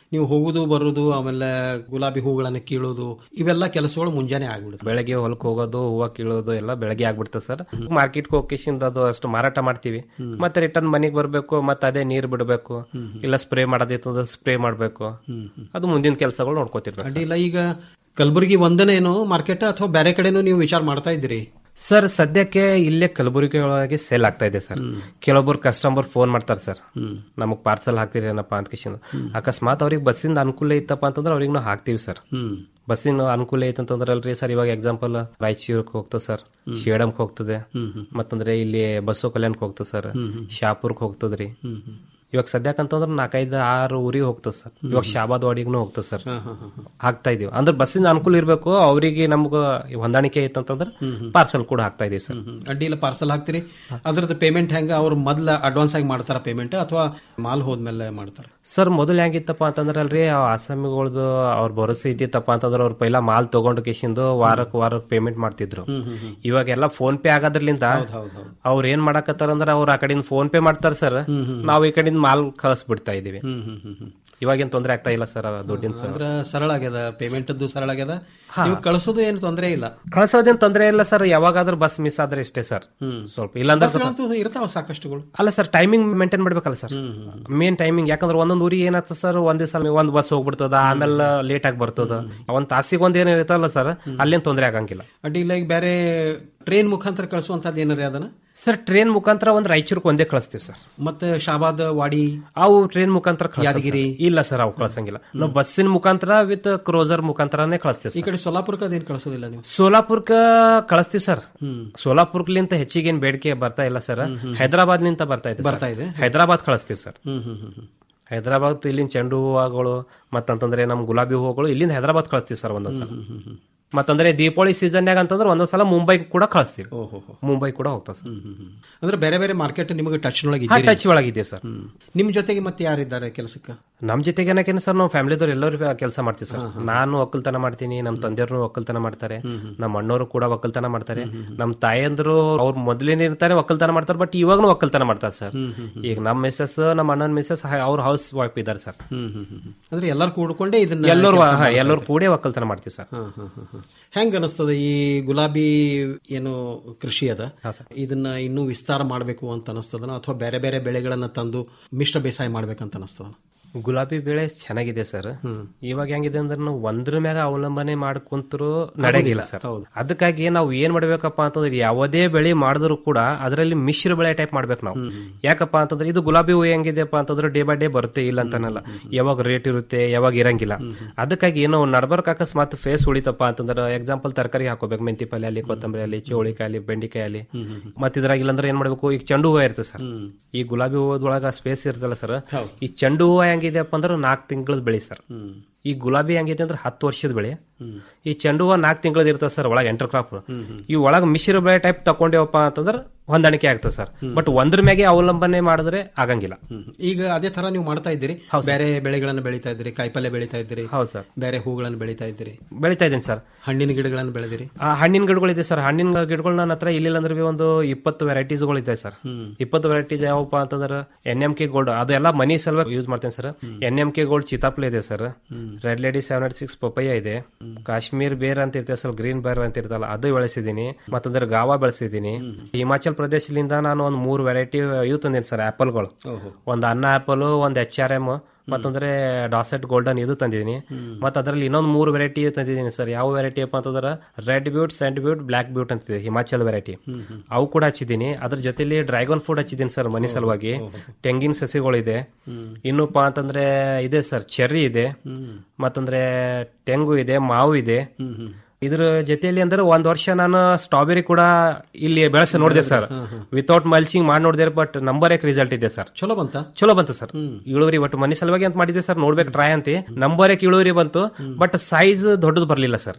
ನೀವು ಹೋಗುದು ಬರುದು ಆಮೇಲೆ ಗುಲಾಬಿ ಹೂಗಳನ್ನ ಕೀಳೋದು ಇವೆಲ್ಲ ಕೆಲಸಗಳು ಮುಂಜಾನೆ ಆಗ್ಬಿಡುತ್ತೆ ಬೆಳಗ್ಗೆ ಹೊಲಕ್ಕೆ ಹೋಗೋದು ಹೂವ ಕೀಳೋದು ಎಲ್ಲ ಬೆಳಗ್ಗೆ ಆಗ್ಬಿಡ್ತದೆ ಸರ್ ಮಾರ್ಕೆಟ್ ಹೋಗಿಸಿಂದ ಅದು ಅಷ್ಟು ಮಾರಾಟ ಮಾಡ್ತೀವಿ ಮತ್ತೆ ರಿಟರ್ನ್ ಮನೆಗೆ ಬರ್ಬೇಕು ಮತ್ತೆ ಅದೇ ನೀರ್ ಬಿಡಬೇಕು ಇಲ್ಲ ಸ್ಪ್ರೇ ಮಾಡೋದಿತ್ತು ಸ್ಪ್ರೇ ಮಾಡ್ಬೇಕು ಅದು ಮುಂದಿನ ಕೆಲಸಗಳು ನೋಡ್ಕೋತಿರ್ಬೇಕು ಅಡ್ಡಿಲ್ಲ ಈಗ ಕಲಬುರಗಿ ಒಂದನೇನು ಮಾರ್ಕೆಟ್ ಅಥವಾ ಬೇರೆ ಕಡೆನೂ ನೀವು ವಿಚಾರ ಮಾಡ್ತಾ ಇದ್ದೀರಿ ಸರ್ ಸದ್ಯಕ್ಕೆ ಇಲ್ಲೇ ಕಲಬುರಗಿ ಒಳಗೆ ಸೇಲ್ ಆಗ್ತಾ ಇದೆ ಸರ್ ಕೆಲವೊಬ್ರು ಕಸ್ಟಮರ್ ಫೋನ್ ಮಾಡ್ತಾರೆ ಸರ್ ನಮಗ್ ಪಾರ್ಸಲ್ ಹಾಕ್ತೀರಿ ಏನಪ್ಪಾ ಅಂತ ಕಿಶನ್ ಅಕಸ್ಮಾತ್ ಅವ್ರಿಗೆ ಬಸ್ಸಿಂದ ಅನುಕೂಲ ಇತ್ತಪ್ಪ ಅಂತಂದ್ರೆ ಅವ್ರಿಗೆ ನಾವು ಹಾಕ್ತಿವಿ ಸರ್ ಬಸ್ಸಿನ ಅನುಕೂಲ ಐತಂತಂದ್ರೆ ಅಲ್ರಿ ಸರ್ ಇವಾಗ ಎಕ್ಸಾಂಪಲ್ ರಾಯಚೂರ್ಗೆ ಹೋಗ್ತದೆ ಸರ್ ಶೇಡಮ್ಗೆ ಹೋಗ್ತದೆ ಮತ್ತಂದ್ರೆ ಇಲ್ಲಿ ಬಸ್ಸು ಕಲ್ಯಾಣಕ್ಕೆ ಹೋಗ್ತದೆ ಸರ್ ಶಾಪುರ್ಗೆ ಹೋಗ್ತದ್ರಿ ಇವಾಗ ಸದ್ಯಕ್ಕಂತಂದ್ರೆ ನಾಲ್ಕೈದು ಆರು ಊರಿಗೆ ಹೋಗ್ತದೆ ಸರ್ ಇವಾಗ ಶಾಬಾದ್ ವಾಡಿಗೂ ಹೋಗ್ತದೆ ಸರ್ ಹಾಕ್ತಾ ಇದೀವಿ ಅಂದ್ರೆ ಬಸ್ಸಿನ ಅನುಕೂಲ ಇರಬೇಕು ಅವರಿಗೆ ನಮ್ಗ ಹೊಂದಾಣಿಕೆ ಐತಂತಂದ್ರೆ ಪಾರ್ಸಲ್ ಕೂಡ ಹಾಕ್ತಾ ಇದೀವಿ ಸರ್ ಅಡ್ಡಿಲ್ಲ ಪಾರ್ಸಲ್ ಹಾಕ್ತೀರಿ ಅದ್ರದ್ದು ಪೇಮೆಂಟ್ ಹೆಂಗ ಅವ್ರು ಮೊದ್ಲ ಅಡ್ವಾನ್ಸ್ ಆಗಿ ಮಾಡ್ತಾರ ಪೇಮೆಂಟ್ ಅಥವಾ ಮಾಲ್ ಹೋದ್ಮೇಲೆ ಮಾಡ್ತಾರ ಸರ್ ಮೊದಲು ಹೆಂಗಿತ್ತಪ್ಪ ಅಂತಂದ್ರೆ ಅಲ್ರಿ ಆ ಆಸಾಮಿಗಳ್ದು ಅವ್ರ ಭರೋಸೆ ಇದ್ದಿತ್ತಪ್ಪ ಅಂತಂದ್ರೆ ಅವ್ರ ಪೈಲ ಮಾಲ್ ತಗೊಂಡು ಕಿಶಿಂದು ವಾರಕ್ಕೆ ವಾರಕ್ಕೆ ಪೇಮೆಂಟ್ ಮಾಡ್ತಿದ್ರು ಇವಾಗೆಲ್ಲ ಫೋನ್ ಪೇ ಆಗೋದ್ರಲಿಂದ ಅವ್ರ ಏನ್ ಮಾಡಕತ್ತಾರ ಅಂದ್ರೆ ಅವ್ರ ಆ ಕಡೆಯಿಂದ ಫೋನ್ ಪೇ ಮಾಡ್ತಾರ ಸರ್ ನಾವು ಈ ಕಡೆಯಿಂದ ಮಾಲ್ ಕಳಿಸ್ಬಿಡ್ತಾ ಇದೀವಿ ಇವಾಗೇನ್ ತೊಂದರೆ ಆಗ್ತಾ ಇಲ್ಲ ಸರ್ ದುಡ್ಡಿನ ಸರ್ ಅಂದ್ರ ಸರಳ ಆಗ್ಯದ ಪೇಮೆಂಟ್ ಸರಳ ಆಗ್ಯದ ನೀವು ಕಳಿಸೋದು ಏನು ತೊಂದರೆ ಇಲ್ಲ ಕಳ್ಸೋದೇನ್ ತೊಂದರೆ ಇಲ್ಲ ಸರ್ ಯಾವಾಗಾದ್ರೂ ಬಸ್ ಮಿಸ್ ಆದ್ರೆ ಇಷ್ಟೇ ಸರ್ ಸ್ವಲ್ಪ ಇಲ್ಲಾಂದ್ರೆ ಸ್ವಲ್ಪ- ಬಸ್ಗಳಂತೂ ಇರ್ತಾವ ಸಾಕಷ್ಟುಗಳು ಅಲ್ಲ ಸರ್ ಟೈಮಿಂಗ್ ಮೇಂಟೈನ್ ಮಾಡ್ಬೇಕಲ್ಲ ಸರ್ ಮೇನ್ ಟೈಮಿಂಗ್ ಯಾಕಂದ್ರೆ ಒಂದೊಂದು ಊರಿಗೆ ಏನಾಗ್ತದೆ ಸರ್ ಒಂದ್ ದಿವಸ ಒಂದ್ ಬಸ್ ಹೋಗ್ಬಿಡ್ತದ ಆಮೇಲೆ ಲೇಟ್ ಆಗಿ ಬರ್ತದ ಒಂದ್ ತಾಸಿಗೆ ಒಂದ್ ಏನ್ ಇರ್ತಲ್ಲ ಸರ್ ಅಲ್ಲೇನ್ ತೊಂದರೆ ಆಗಂಗಿಲ್ಲ ಅಡ್ಡಿ ಇಲ್ಲ ಈಗ ಬೇರೆ ಟ್ರೈನ್ ಮುಖಾಂತರ ಕಳಿಸುವಂತದ್ದು ಏನಾರ ಅದನ್ನ ಸರ್ ಟ್ರೈನ್ ಮುಖಾಂತರ ಒಂದ್ ರಾಯಚೂರ್ಗೆ ಒಂದೇ ಕಳಿಸ್ತೀವಿ ಸರ್ ಮತ್ತೆ ಶಾಬಾದ್ ವಾಡಿ ಅವು ಟ್ರೈನ್ ಮುಖಾಂತರ ಕಳ್ಸಲ್ಲ sir. ಯಾದಗಿರಿ? ಇಲ್ಲ ಸರ್ ಅವು ಕಳ್ಸಂಗಿಲ್ಲ ನಾವು ಬಸ್ಸಿನ ಮುಖಾಂತರ ವಿತ್ ಕ್ರೋಸರ್ ಮುಖಾಂತರನೇ ಕಳಿಸ್ತೀವಿ ಈ sir. ಕಡೆ ಸೊಲ್ಲಾಪುರಕ್ಕೆ ಅದೇನು ಕಳಿಸೋದಿಲ್ಲ ನೀವು ಸೋಲಾಪುರ್ಕ ಕಳಿಸ್ತೀವಿ ಸರ್ ಸೋಲಾಪುರ್ಲಿಂತ ಹೆಚ್ಚಿಗೆ ಏನ್ ಬೇಡಿಕೆ ಬರ್ತಾ ಇಲ್ಲ ಸರ್ ಹೈದರಾಬಾದ್ ನಿಂತ ಬರ್ತಾ ಇದೆ ಬರ್ತಾ ಇದೆ? ಹೈದರಾಬಾದ್ ಕಳಿಸ್ತೀವಿ ಸರ್ ಹ್ಮ್ ಹ್ಮ್ ಹ್ಮ್ ಹ್ಮ್ ಹೈದರಾಬಾದ್ ಇಲ್ಲಿಂದ ಚೆಂಡು ಹೂವುಗಳು ಮತ್ತಂತಂದ್ರೆ ನಮ್ ಗುಲಾಬಿ ಹೂವುಗಳು ಇಲ್ಲಿಂದ ಹೈದರಾಬಾದ್ ಕಳಿಸ್ತೀವಿ ಸರ್ ಒಂದೊಂದ್ ಸಲ ಮತ್ತಂದ್ರೆ ದೀಪಾವಳಿ ಸೀಸನ್ಯಾಗ ಅಂತಂದ್ರೆ ಒಂದೊಂದ್ ಸಲ ಮುಂಬೈ ಕೂಡ ಕಳಿಸ್ತೀವಿ ಮುಂಬೈ ಕೂಡ ಹೋಗ್ತಾವ ಸರ್ ಅಂದ್ರೆ ಬೇರೆ ಬೇರೆ ಮಾರ್ಕೆಟ್ ನಿಮಗೆ ಟಚ್ ಒಳಗೆ ಹಾ, ಟಚ್ ಒಳಗಿದ್ದೀವಿ ಸರ್ ನಿಮ್ ಜೊತೆಗೆ ಮತ್ತೆ ಯಾರಿದ್ದಾರೆ ಕೆಲಸಕ್ಕೆ ನಮ್ ಜೊತೆಗೆ ಏನಕ್ಕೆ ಸರ್ ನಾವು ಫ್ಯಾಮಿಲಿದವ್ರು ಎಲ್ಲರೂ ಕೆಲಸ ಮಾಡ್ತೀವಿ ಸರ್ ನಾನು ಒಕ್ಕಲ್ತನ ಮಾಡ್ತೀನಿ ನಮ್ ತಂದೆಯವ್ರು ಒಕ್ಕಲ್ತನ ಮಾಡ್ತಾರೆ ನಮ್ಮ ಅಣ್ಣವರು ಕೂಡ ಒಕ್ಕಲ್ತನ ಮಾಡ್ತಾರೆ ನಮ್ ತಾಯಂದ್ರು ಅವ್ರು ಮೊದಲಿನ ಇರ್ತಾರೆ ಒಕ್ಕಲ್ತನ ಮಾಡ್ತಾರೆ ಬಟ್ ಇವಾಗನು ಒಕ್ಕಲ್ತನ ಮಾಡ್ತಾರೆ ಸರ್ ಈಗ ನಮ್ ಮಿಸ್ಸಸ್ ನಮ್ಮ ಅಣ್ಣನ ಮಿಸ್ಸಸ್ ಅವ್ರ ಹೌಸ್ ವೈಫ್ ಇದಾರೆ ಸರ್ ಅಂದ್ರೆ ಎಲ್ಲರೂ ಕೂಡ್ಕೊಂಡೇ ಇದನ್ನ ಎಲ್ಲರೂ ಕೆಲ್ಸ ಹಾ, ಮಾಡ್ತಾ ಎಲ್ಲರೂ ಇದ್ದಾರೆ. ಕೂಡೇ ಒಕ್ಕಲ್ತನ ಮಾಡ್ತೀವಿ ಸರ್ ಹಾ, ಹಾ, ಹಾ, ಹಾ. ಹೆಂಗ್ ಅನಿಸ್ತದ ಈ ಗುಲಾಬಿ ಏನು ಕೃಷಿ ಅದ ಇದನ್ನ ಇನ್ನೂ ವಿಸ್ತಾರ ಮಾಡಬೇಕು ಅಂತ ಅನಿಸ್ತದನ ಅಥವಾ ಬೇರೆ ಬೇರೆ ಬೆಳೆಗಳನ್ನ ತಂದು ಮಿಶ್ರ ಬೇಸಾಯ ಮಾಡ್ಬೇಕಂತ ಅನಿಸ್ತದ ಗುಲಾಬಿ ಬೆಳೆ ಚೆನ್ನಾಗಿದೆ ಸರ್ ಇವಾಗ ಹೆಂಗಿದೆ ಅಂದ್ರೆ ನಾವು ಒಂದ್ರ ಮ್ಯಾಗ ಅವಲಂಬನೆ ಮಾಡ್ಕೊಂತರು ನಡೆಗಿಲ್ಲ ಸರ್ ಅದಕ್ಕಾಗಿ ನಾವು ಏನ್ ಮಾಡ್ಬೇಕಪ್ಪ ಅಂತಂದ್ರೆ ಯಾವುದೇ ಬೆಳೆ ಮಾಡಿದ್ರು ಕೂಡ ಅದರಲ್ಲಿ ಮಿಶ್ರ ಬೆಳೆ ಟೈಪ್ ಮಾಡ್ಬೇಕು ನಾವು ಯಾಕಪ್ಪ ಅಂತಂದ್ರೆ ಇದು ಗುಲಾಬಿ ಹೂ ಹೆಂಗಿದೆಪ್ಪ ಅಂತಂದ್ರೆ ಡೇ ಬೈ ಡೇ ಬರುತ್ತೆ ಇಲ್ಲ ಅಂತನಲ್ಲ ಯಾವಾಗ ರೇಟ್ ಇರುತ್ತೆ ಯಾವಾಗ ಇರಂಗಿಲ್ಲ ಅದಕ್ಕಾಗಿ ಏನೋ ನಡ್ಬರ್ಕ್ ಅಕಸ್ಮಾತ್ ಫೇಸ್ ಉಳಿತಪ್ಪ ಅಂತಂದ್ರೆ ಎಕ್ಸಾಂಪಲ್ ತರಕಾರಿ ಹಾಕೋಬೇಕು ಮೆಂತಿ ಪಲ್ಯ ಅಲ್ಲಿ ಕೊತ್ತಂಬರಿ ಅಲ್ಲಿ ಚೋಳಿಕಾಯಿ ಅಲ್ಲಿ ಬೆಂಡಿಕಾಯಿ ಅಲ್ಲಿ ಮತ್ ಇದ್ರಾಗ ಇಲ್ಲಾಂದ್ರೆ ಏನ್ ಮಾಡ್ಬೇಕು ಈಗ ಚೆಂಡು ಹೂವ ಇರುತ್ತೆ ಸರ್ ಈ ಗುಲಾಬಿ ಹೂವದೊಳಗ ಸ್ಪೇಸ್ ಇರ್ತಲ್ಲ ಸರ್ ಈ ಚೆಂಡು ಹೂವ ಹೆಂಗಿದೆಪ್ಪ ಅಂದ್ರೆ ನಾಲ್ಕು ತಿಂಗಳದ ಬೆಳೆ ಸರ್ ಈ ಗುಲಾಬಿ ಹೆಂಗಿದೆ ಅಂದ್ರೆ ಹತ್ತು ವರ್ಷದ ಬೆಳೆ ಈ ಚೆಂಡು ಹೂವ ನಾಲ್ಕು ತಿಂಗಳದ ಇರ್ತದೆ ಸರ್ ಒಳಗೆ ಎಂಟರ್ ಕ್ರಾಪ್ ಈ ಒಳಗೆ ಮಿಶ್ರ ಬೆಳೆ ಟೈಪ್ ತಕೊಂಡೇವಪ್ಪ ಅಂತಂದ್ರೆ ಹೊಂದಾಣಿಕೆ ಆಗ್ತದೆ ಸರ್ ಬಟ್ ಒಂದ್ರ ಮ್ಯಾಗೆ ಅವಲಂಬನೆ ಮಾಡಿದ್ರೆ ಆಗಂಗಿಲ್ಲ ಈಗ ಅದೇ ತರ ನೀವು ಮಾಡ್ತಾ ಇದ್ದೀರಿ ಬೇರೆ ಬೆಳೆಗಳನ್ನ ಬೆಳೀತಾ ಇದ್ದೀರಿ ಕಾಯಿಪಲ್ಯ ಬೆಳೀತಾ ಇದ್ದೀರಿ ಹೌದು ಸರ್ ಬೇರೆ ಹೂಗಳನ್ನು ಬೆಳೀತಾ ಇದ್ದೀರಿ ಬೆಳಿತಾ ಇದ್ದೀನಿ ಸರ್ ಹಣ್ಣಿನ ಗಿಡಗಳನ್ನು ಬೆಳೆದಿರಿ ಆ ಹಣ್ಣಿನ ಗಿಡಗಳಿದೆ ಸರ್ ಹಣ್ಣಿನ ಗಿಡಗಳು ನನ್ನ ಹತ್ರ ಇಲ್ಲಿಲ್ಲ ಅಂದ್ರೆ ಬಿ ಒಂದು ಇಪ್ಪತ್ತು ವೆರೈಟೀಸ್ಗಳು ಇದೆ ಸರ್ ಇಪ್ಪತ್ತು ವೆರೈಟೀಸ್ ಯಾವಪ್ಪ ಅಂತಂದ್ರೆ ಎನ್ ಎಂ ಕೆ ಗೋಲ್ಡ್ ಅದೆಲ್ಲ ಮನಿ ಸಲುವಾಗಿ ಯೂಸ್ ಮಾಡ್ತೇನೆ sir N M K gold ಚಿತಾಪ್ಲೆ ಇದೆ sir red lady seven eight six papaya ಇದೆ ಕಾಶ್ಮೀರ್ ಬೇರ್ ಅಂತ ಇರ್ತದೆ ಸರ್ ಗ್ರೀನ್ ಬೇರ್ ಅಂತ ಇರ್ತಲ್ಲ ಅದು ಬೆಳೆಸಿದೀನಿ ಮತ್ತಂದ್ರೆ ಗಾವಾ ಬೆಳೆಸಿದೀನಿ ಹಿಮಾಚಲ್ ಪ್ರದೇಶದಿಂದ ನಾನು ಒಂದು ಮೂರು ವೆರೈಟಿ ಇವು ತಂದೀನಿ ಸರ್ ಆಪಲ್ಗಳು ಒಂದು ಅನ್ನ ಆಪಲ್ ಒಂದು ಎಚ್ ಆರ್ ಎಮ್ ಮತ್ತಂದ್ರೆ ಡಾಸೆಟ್ ಗೋಲ್ಡನ್ ಇದು ತಂದಿದ್ದೀನಿ ಮತ್ತೆ ಅದರಲ್ಲಿ ಇನ್ನೊಂದು ಮೂರು ವೆರೈಟಿ ತಂದಿದ್ದೀನಿ ಸರ್ ಯಾವ ವೆರೈಟಿ ಅಪ್ಪ ಅಂತಂದ್ರೆ red beaut sent beaut black beaut ಅಂತಿದೆ ಹಿಮಾಚಲ್ ವೆರೈಟಿ ಅವು ಕೂಡ ಹಚ್ಚಿದ್ದೀನಿ ಅದ್ರ ಜೊತೆಲಿ ಡ್ರ್ಯಾಗನ್ ಫ್ರೂಟ್ ಹಚ್ಚಿದ್ದೀನಿ ಸರ್ ಮನಿ ಸಲುವಾಗಿ ತೆಂಗಿನ ಸಸಿಗಳಿದೆ ಇನ್ನೂಪ ಅಂತಂದ್ರೆ ಇದೆ ಸರ್ ಚೆರ್ರಿ ಇದೆ ಮತ್ತಂದ್ರೆ ತೆಂಗು ಇದೆ ಮಾವು ಇದೆ ಇದ್ರ ಜೊತೆಯಲ್ಲಿ ಅಂದ್ರೆ ಒಂದ್ ವರ್ಷ ನಾನು ಸ್ಟ್ರಾಬೆರಿ ಕೂಡ ಇಲ್ಲಿ ಬೆಳೆಸಿ ನೋಡಿದೆ ಸರ್ ವಿತೌಟ್ ಮಲ್ಚಿಂಗ್ ಮಾಡಿ ನೋಡಿದೆ ಬಟ್ ನಂಬರ್ ಏಕ್ ರಿಸಲ್ಟ್ ಇದೆ ಸರ್ ಚಲೋ ಬಂತ ಚಲೋ ಬಂತು ಸರ್ ಇಳುವರಿ ಒಟ್ಟು ಮನಿ ಸಲುವಾಗಿ ಅಂತ ಮಾಡಿದೆ ಸರ್ ನೋಡ್ಬೇಕು ಟ್ರೈ ಅಂತ ನಂಬರ್ ಏಕ್ ಇಳುವರಿ ಬಂತು ಬಟ್ ಸೈಜ್ ದೊಡ್ಡದು ಬರ್ಲಿಲ್ಲ ಸರ್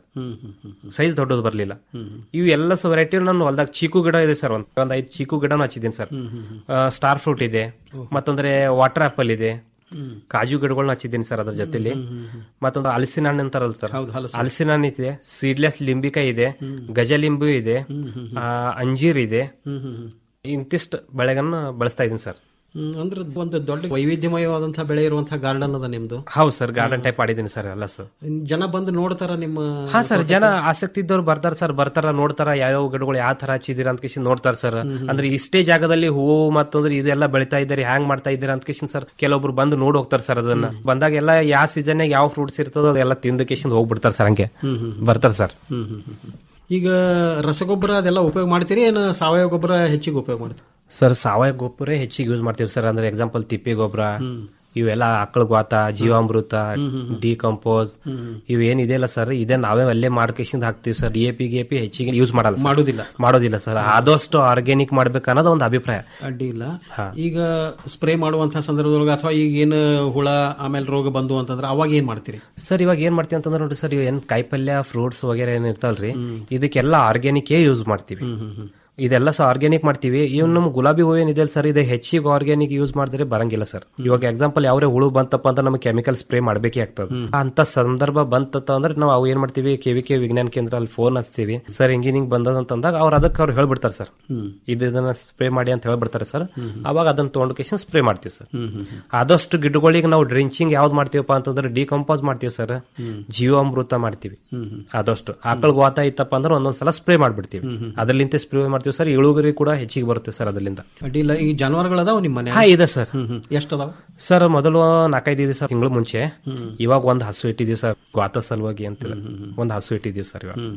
ಸೈಜ್ ದೊಡ್ಡದು ಬರ್ಲಿಲ್ಲ ಇವು ಎಲ್ಲ ವೆರೈಟಿ ನನ್ನ ಹೊಲ್ದಾಗ ಚೀಕು ಗಿಡ ಇದೆ ಸರ್ ಒಂದ್ ಒಂದ್ ಐದು ಚೀಕು ಗಿಡನೂ ಹಚ್ಚಿದ್ದೀನಿ ಸರ್ ಸ್ಟಾರ್ ಫ್ರೂಟ್ ಇದೆ ಮತ್ತಂದ್ರೆ ವಾಟರ್ ಆಪಲ್ ಇದೆ ಕಾಜು ಗಿಡಗಳನ್ನ ಹಚ್ಚಿದ್ದೀನಿ ಸರ್ ಅದ್ರ ಜೊತೆಲಿ ಮತ್ತೊಂದು ಹಲಸಿನ ಹಣ್ಣು ಅಂತಾರಲ್ಲ ಸರ್ ಹಲಸಿನ ಹಣ್ಣು ಇದೆ ಸೀಡ್ಲೆಸ್ ಲಿಂಬಿಕಾಯಿ ಇದೆ ಗಜಲಿಂಬು ಇದೆ ಆ, ಅಂಜೀರ್ ಇದೆ ಇಂತಿಷ್ಟು ಬೆಳೆಗಳನ್ನ ಬಳಸ್ತಾ ಇದೀನಿ ಸರ್ ಹ್ಮ್, ಅಂದ್ರೆ ಒಂದು ದೊಡ್ಡ ವೈವಿಧ್ಯಮಯವಾದಂತಹ ಬೆಳೆ ಇರುವಂತಹ ಗಾರ್ಡನ್ ಅದ ನಿಮ್ದು ಹೌದು ಸರ್ ಗಾರ್ಡನ್ ಟೈಪ್ ಮಾಡಿದ್ದೀನಿ ಸರ್ ಎಲ್ಲ ಸರ್ ಜನ ಬಂದು ನೋಡ್ತಾರ ನಿಮ್ಮ ಹಾ ಸರ್ ಜನ ಆಸಕ್ತಿ ಇದ್ದವ್ರು ಬರ್ತಾರ ಸರ್ ಬರ್ತಾರ ನೋಡ್ತಾರ ಯಾವ ಗಿಡಗಳು ಯಾವ ತರ ಹಚ್ಚಿದೀರ ಅಂತ ಕಿಶನ್ ನೋಡ್ತಾರ ಸರ್ ಅಂದ್ರೆ ಇಷ್ಟೇ ಜಾಗದಲ್ಲಿ ಹೂವು ಮತ್ತಂದ್ರೆ ಇದೆಲ್ಲ ಬೆಳಿತಾ ಇದ್ದಾರೆ ಹ್ಯಾಂಗ್ ಮಾಡ್ತಾ ಇದ್ದೀರಾ ಅಂತ ಕಿಶನ್ ಸರ್ ಕೆಲವೊಬ್ರು ಬಂದು ನೋಡಿ ಹೋಗ್ತಾರ ಸರ್ ಅದನ್ನ ಬಂದಾಗ ಎಲ್ಲ ಯಾವ ಸೀಸನ್ ಯಾವ ಫ್ರೂಟ್ಸ್ ಇರ್ತದೋ ಅದೆಲ್ಲ ತಿಂದು ಕಿಶನ್ ಹೋಗ್ಬಿಡ್ತಾರ ಸರ್ ಹಂಗೆ ಹ್ಮ್, ಹ್ಮ್. ಬರ್ತಾರ ಸರ್ ಹ್ಮ್, ಹ್ಮ್, ಹ್ಮ್, ಹ್ಮ್. ಈಗ ರಸಗೊಬ್ಬರ ಅದೆಲ್ಲ ಉಪಯೋಗ ಮಾಡ್ತೀರಿ ಏನು ಸಾವಯವ ಗೊಬ್ಬರ ಹೆಚ್ಚಿಗೆ ಉಪಯೋಗ ಮಾಡ್ತೀರಿ ಸರ್ ಸಾವಯವ ಗೊಬ್ಬರ ಹೆಚ್ಚಿಗೆ ಯೂಸ್ ಮಾಡ್ತೀವಿ ಸರ್ ಅಂದ್ರೆ ಎಕ್ಸಾಂಪಲ್ ತಿಪ್ಪೆ ಗೊಬ್ಬರ ಇವೆಲ್ಲ ಆಕಳ ಗೋತ ಜೀವಾಮೃತ ಡಿಕಂಪೋಸ್ ಇವ್ ಏನಿದೆಯಲ್ಲ ಸರ್ ಇದೇ ನಾವೇ ಅಲ್ಲೇ ಮಾರ್ಕೆಶನ್ ಹಾಕ್ತಿವಿ ಸರ್ ಡಿ ಎ ಪಿ ಗಿ ಪಿ ಹೆಚ್ಚಿಗೆ ಯೂಸ್ ಮಾಡಲ್ಲ sir. ಮಾಡೋದಿಲ್ಲ. ಮಾಡೋದಿಲ್ಲ ಸರ್ ಆದಷ್ಟು ಆರ್ಗ್ಯಾನಿಕ್ ಮಾಡ್ಬೇಕು ಅನ್ನೋದು ಒಂದು ಅಭಿಪ್ರಾಯ ಅಡ್ಡಿ ಇಲ್ಲ ಹಾ. ಈಗ ಸ್ಪ್ರೇ ಮಾಡುವಂತಹ ಸಂದರ್ಭದೊಳಗೆ ಅಥವಾ ಈಗ ಏನು ಹುಳ ಆಮೇಲೆ ರೋಗ ಬಂದು ಅಂತಂದ್ರೆ ಅವಾಗ ಏನ್ ಮಾಡ್ತೀರಿ ಸರ್ ಇವಾಗ ಏನ್ ಮಾಡ್ತೀವಿ ಅಂತಂದ್ರೆ ನೋಡಿ ಸರ್ ಇವ್ ಏನ್ ಕಾಯಿಪಲ್ಯ ಫ್ರೂಟ್ಸ್ ವಗೇರೆ ಏನ್ ಇರ್ತಾವಲ್ರಿ ಇದಕ್ಕೆಲ್ಲ ಆರ್ಗ್ಯಾನಿಕ್ ಯೂಸ್ ಮಾಡ್ತೀವಿ ಇದೆಲ್ಲ ಸಹ ಆರ್ಗ್ಯಾನಿಕ್ ಮಾಡ್ತೀವಿ ಇವ್ ನಮ್ ಗುಲಾಬಿ ಹೂವು ಏನಿದೆ ಸರ್ ಇದು ಹೆಚ್ಚಿಗೆ ಆರ್ಗ್ಯಾನಿಕ್ ಯೂಸ್ ಮಾಡಿದ್ರೆ ಬರಂಗಿಲ್ಲ ಸರ್ ಇವಾಗ ಎಕ್ಸಾಂಪಲ್ ಯಾವ್ರೆ ಹುಳು ಬಂತಪ್ಪ ಅಂದ್ರೆ ನಮಗೆ ಕೆಮಿಕಲ್ ಸ್ಪ್ರೇ ಮಾಡ್ಬೇಕೇ ಆಗ್ತದೆ ಅಂತ ಸಂದರ್ಭ ಬಂತತ್ತ ಅಂದ್ರೆ ನಾವು ಅವು ಏನ್ ಮಾಡ್ತೀವಿ ಕೆ ವಿ ಕೆ ವಿಜ್ಞಾನ ಕೇಂದ್ರ ಅಲ್ಲಿ ಫೋನ್ ಹಚ್ತೀವಿ ಸರ್ ಹಿಂಗಿನ ಹಿಂಗ್ ಬಂದದ ಅಂತಂದಾಗ ಅವ್ರು ಅದಕ್ಕೆ ಅವ್ರು ಹೇಳ್ಬಿಡ್ತಾರೆ ಸರ್ ಇದು ಇದನ್ನ ಸ್ಪ್ರೇ ಮಾಡಿ ಅಂತ ಹೇಳ್ಬಿಡ್ತಾರೆ ಸರ್ ಅವಾಗ ಅದನ್ನ ತಗೊಂಡು ಕೇಶನ್ ಸ್ಪ್ರೇ ಮಾಡ್ತೀವಿ ಸರ್ ಆದಷ್ಟು ಗಿಡಗಳಿಗೆ ನಾವು ಡ್ರಿಂಚಿಂಗ್ ಯಾವ್ದು ಮಾಡ್ತೀವಪ್ಪ ಅಂತಂದ್ರೆ ಡಿಕಂಪೋಸ್ ಮಾಡ್ತೀವಿ ಸರ್ ಜೀವಾಮೃತ ಮಾಡ್ತೀವಿ ಆದಷ್ಟು ಆಕಳ ಗೋತ ಇತ್ತಪ್ಪ ಅಂದ್ರೆ ಒಂದೊಂದ್ಸಲ ಸ್ಪ್ರೇ ಮಾಡ್ಬಿಡ್ತೀವಿ ಅದರಲ್ಲಿಂತ ಸ್ಪ್ರೇ ಮಾಡ್ತೀವಿ ಸರ್ ಇಳುವರಿ ಕೂಡ ಹೆಚ್ಚಿಗೆ ಬರುತ್ತೆ ಸರ್ ಅದರಿಂದ ಅಡ್ಡಿ ಇಲ್ಲ ಈ ಜಾನುವಾರುಗಳದಾವ ನಿಮ್ಮ ಮನೆ ಹಾ ಇದೆ ಸರ್ ಎಷ್ಟದಾವ ಸರ್ ಮೊದಲು ನಾಲ್ಕೈದು ಇದೆ ಸರ್ ತಿಂಗಳು ಮುಂಚೆ ಇವಾಗ ಒಂದ್ ಹಸು ಇಟ್ಟಿದೀವಿ ಸರ್ ಗಾತ ಸಲುವಾಗಿ ಅಂತ ಒಂದ್ ಹಸು ಇಟ್ಟಿದೀವಿ ಸರ್ ಇವಾಗ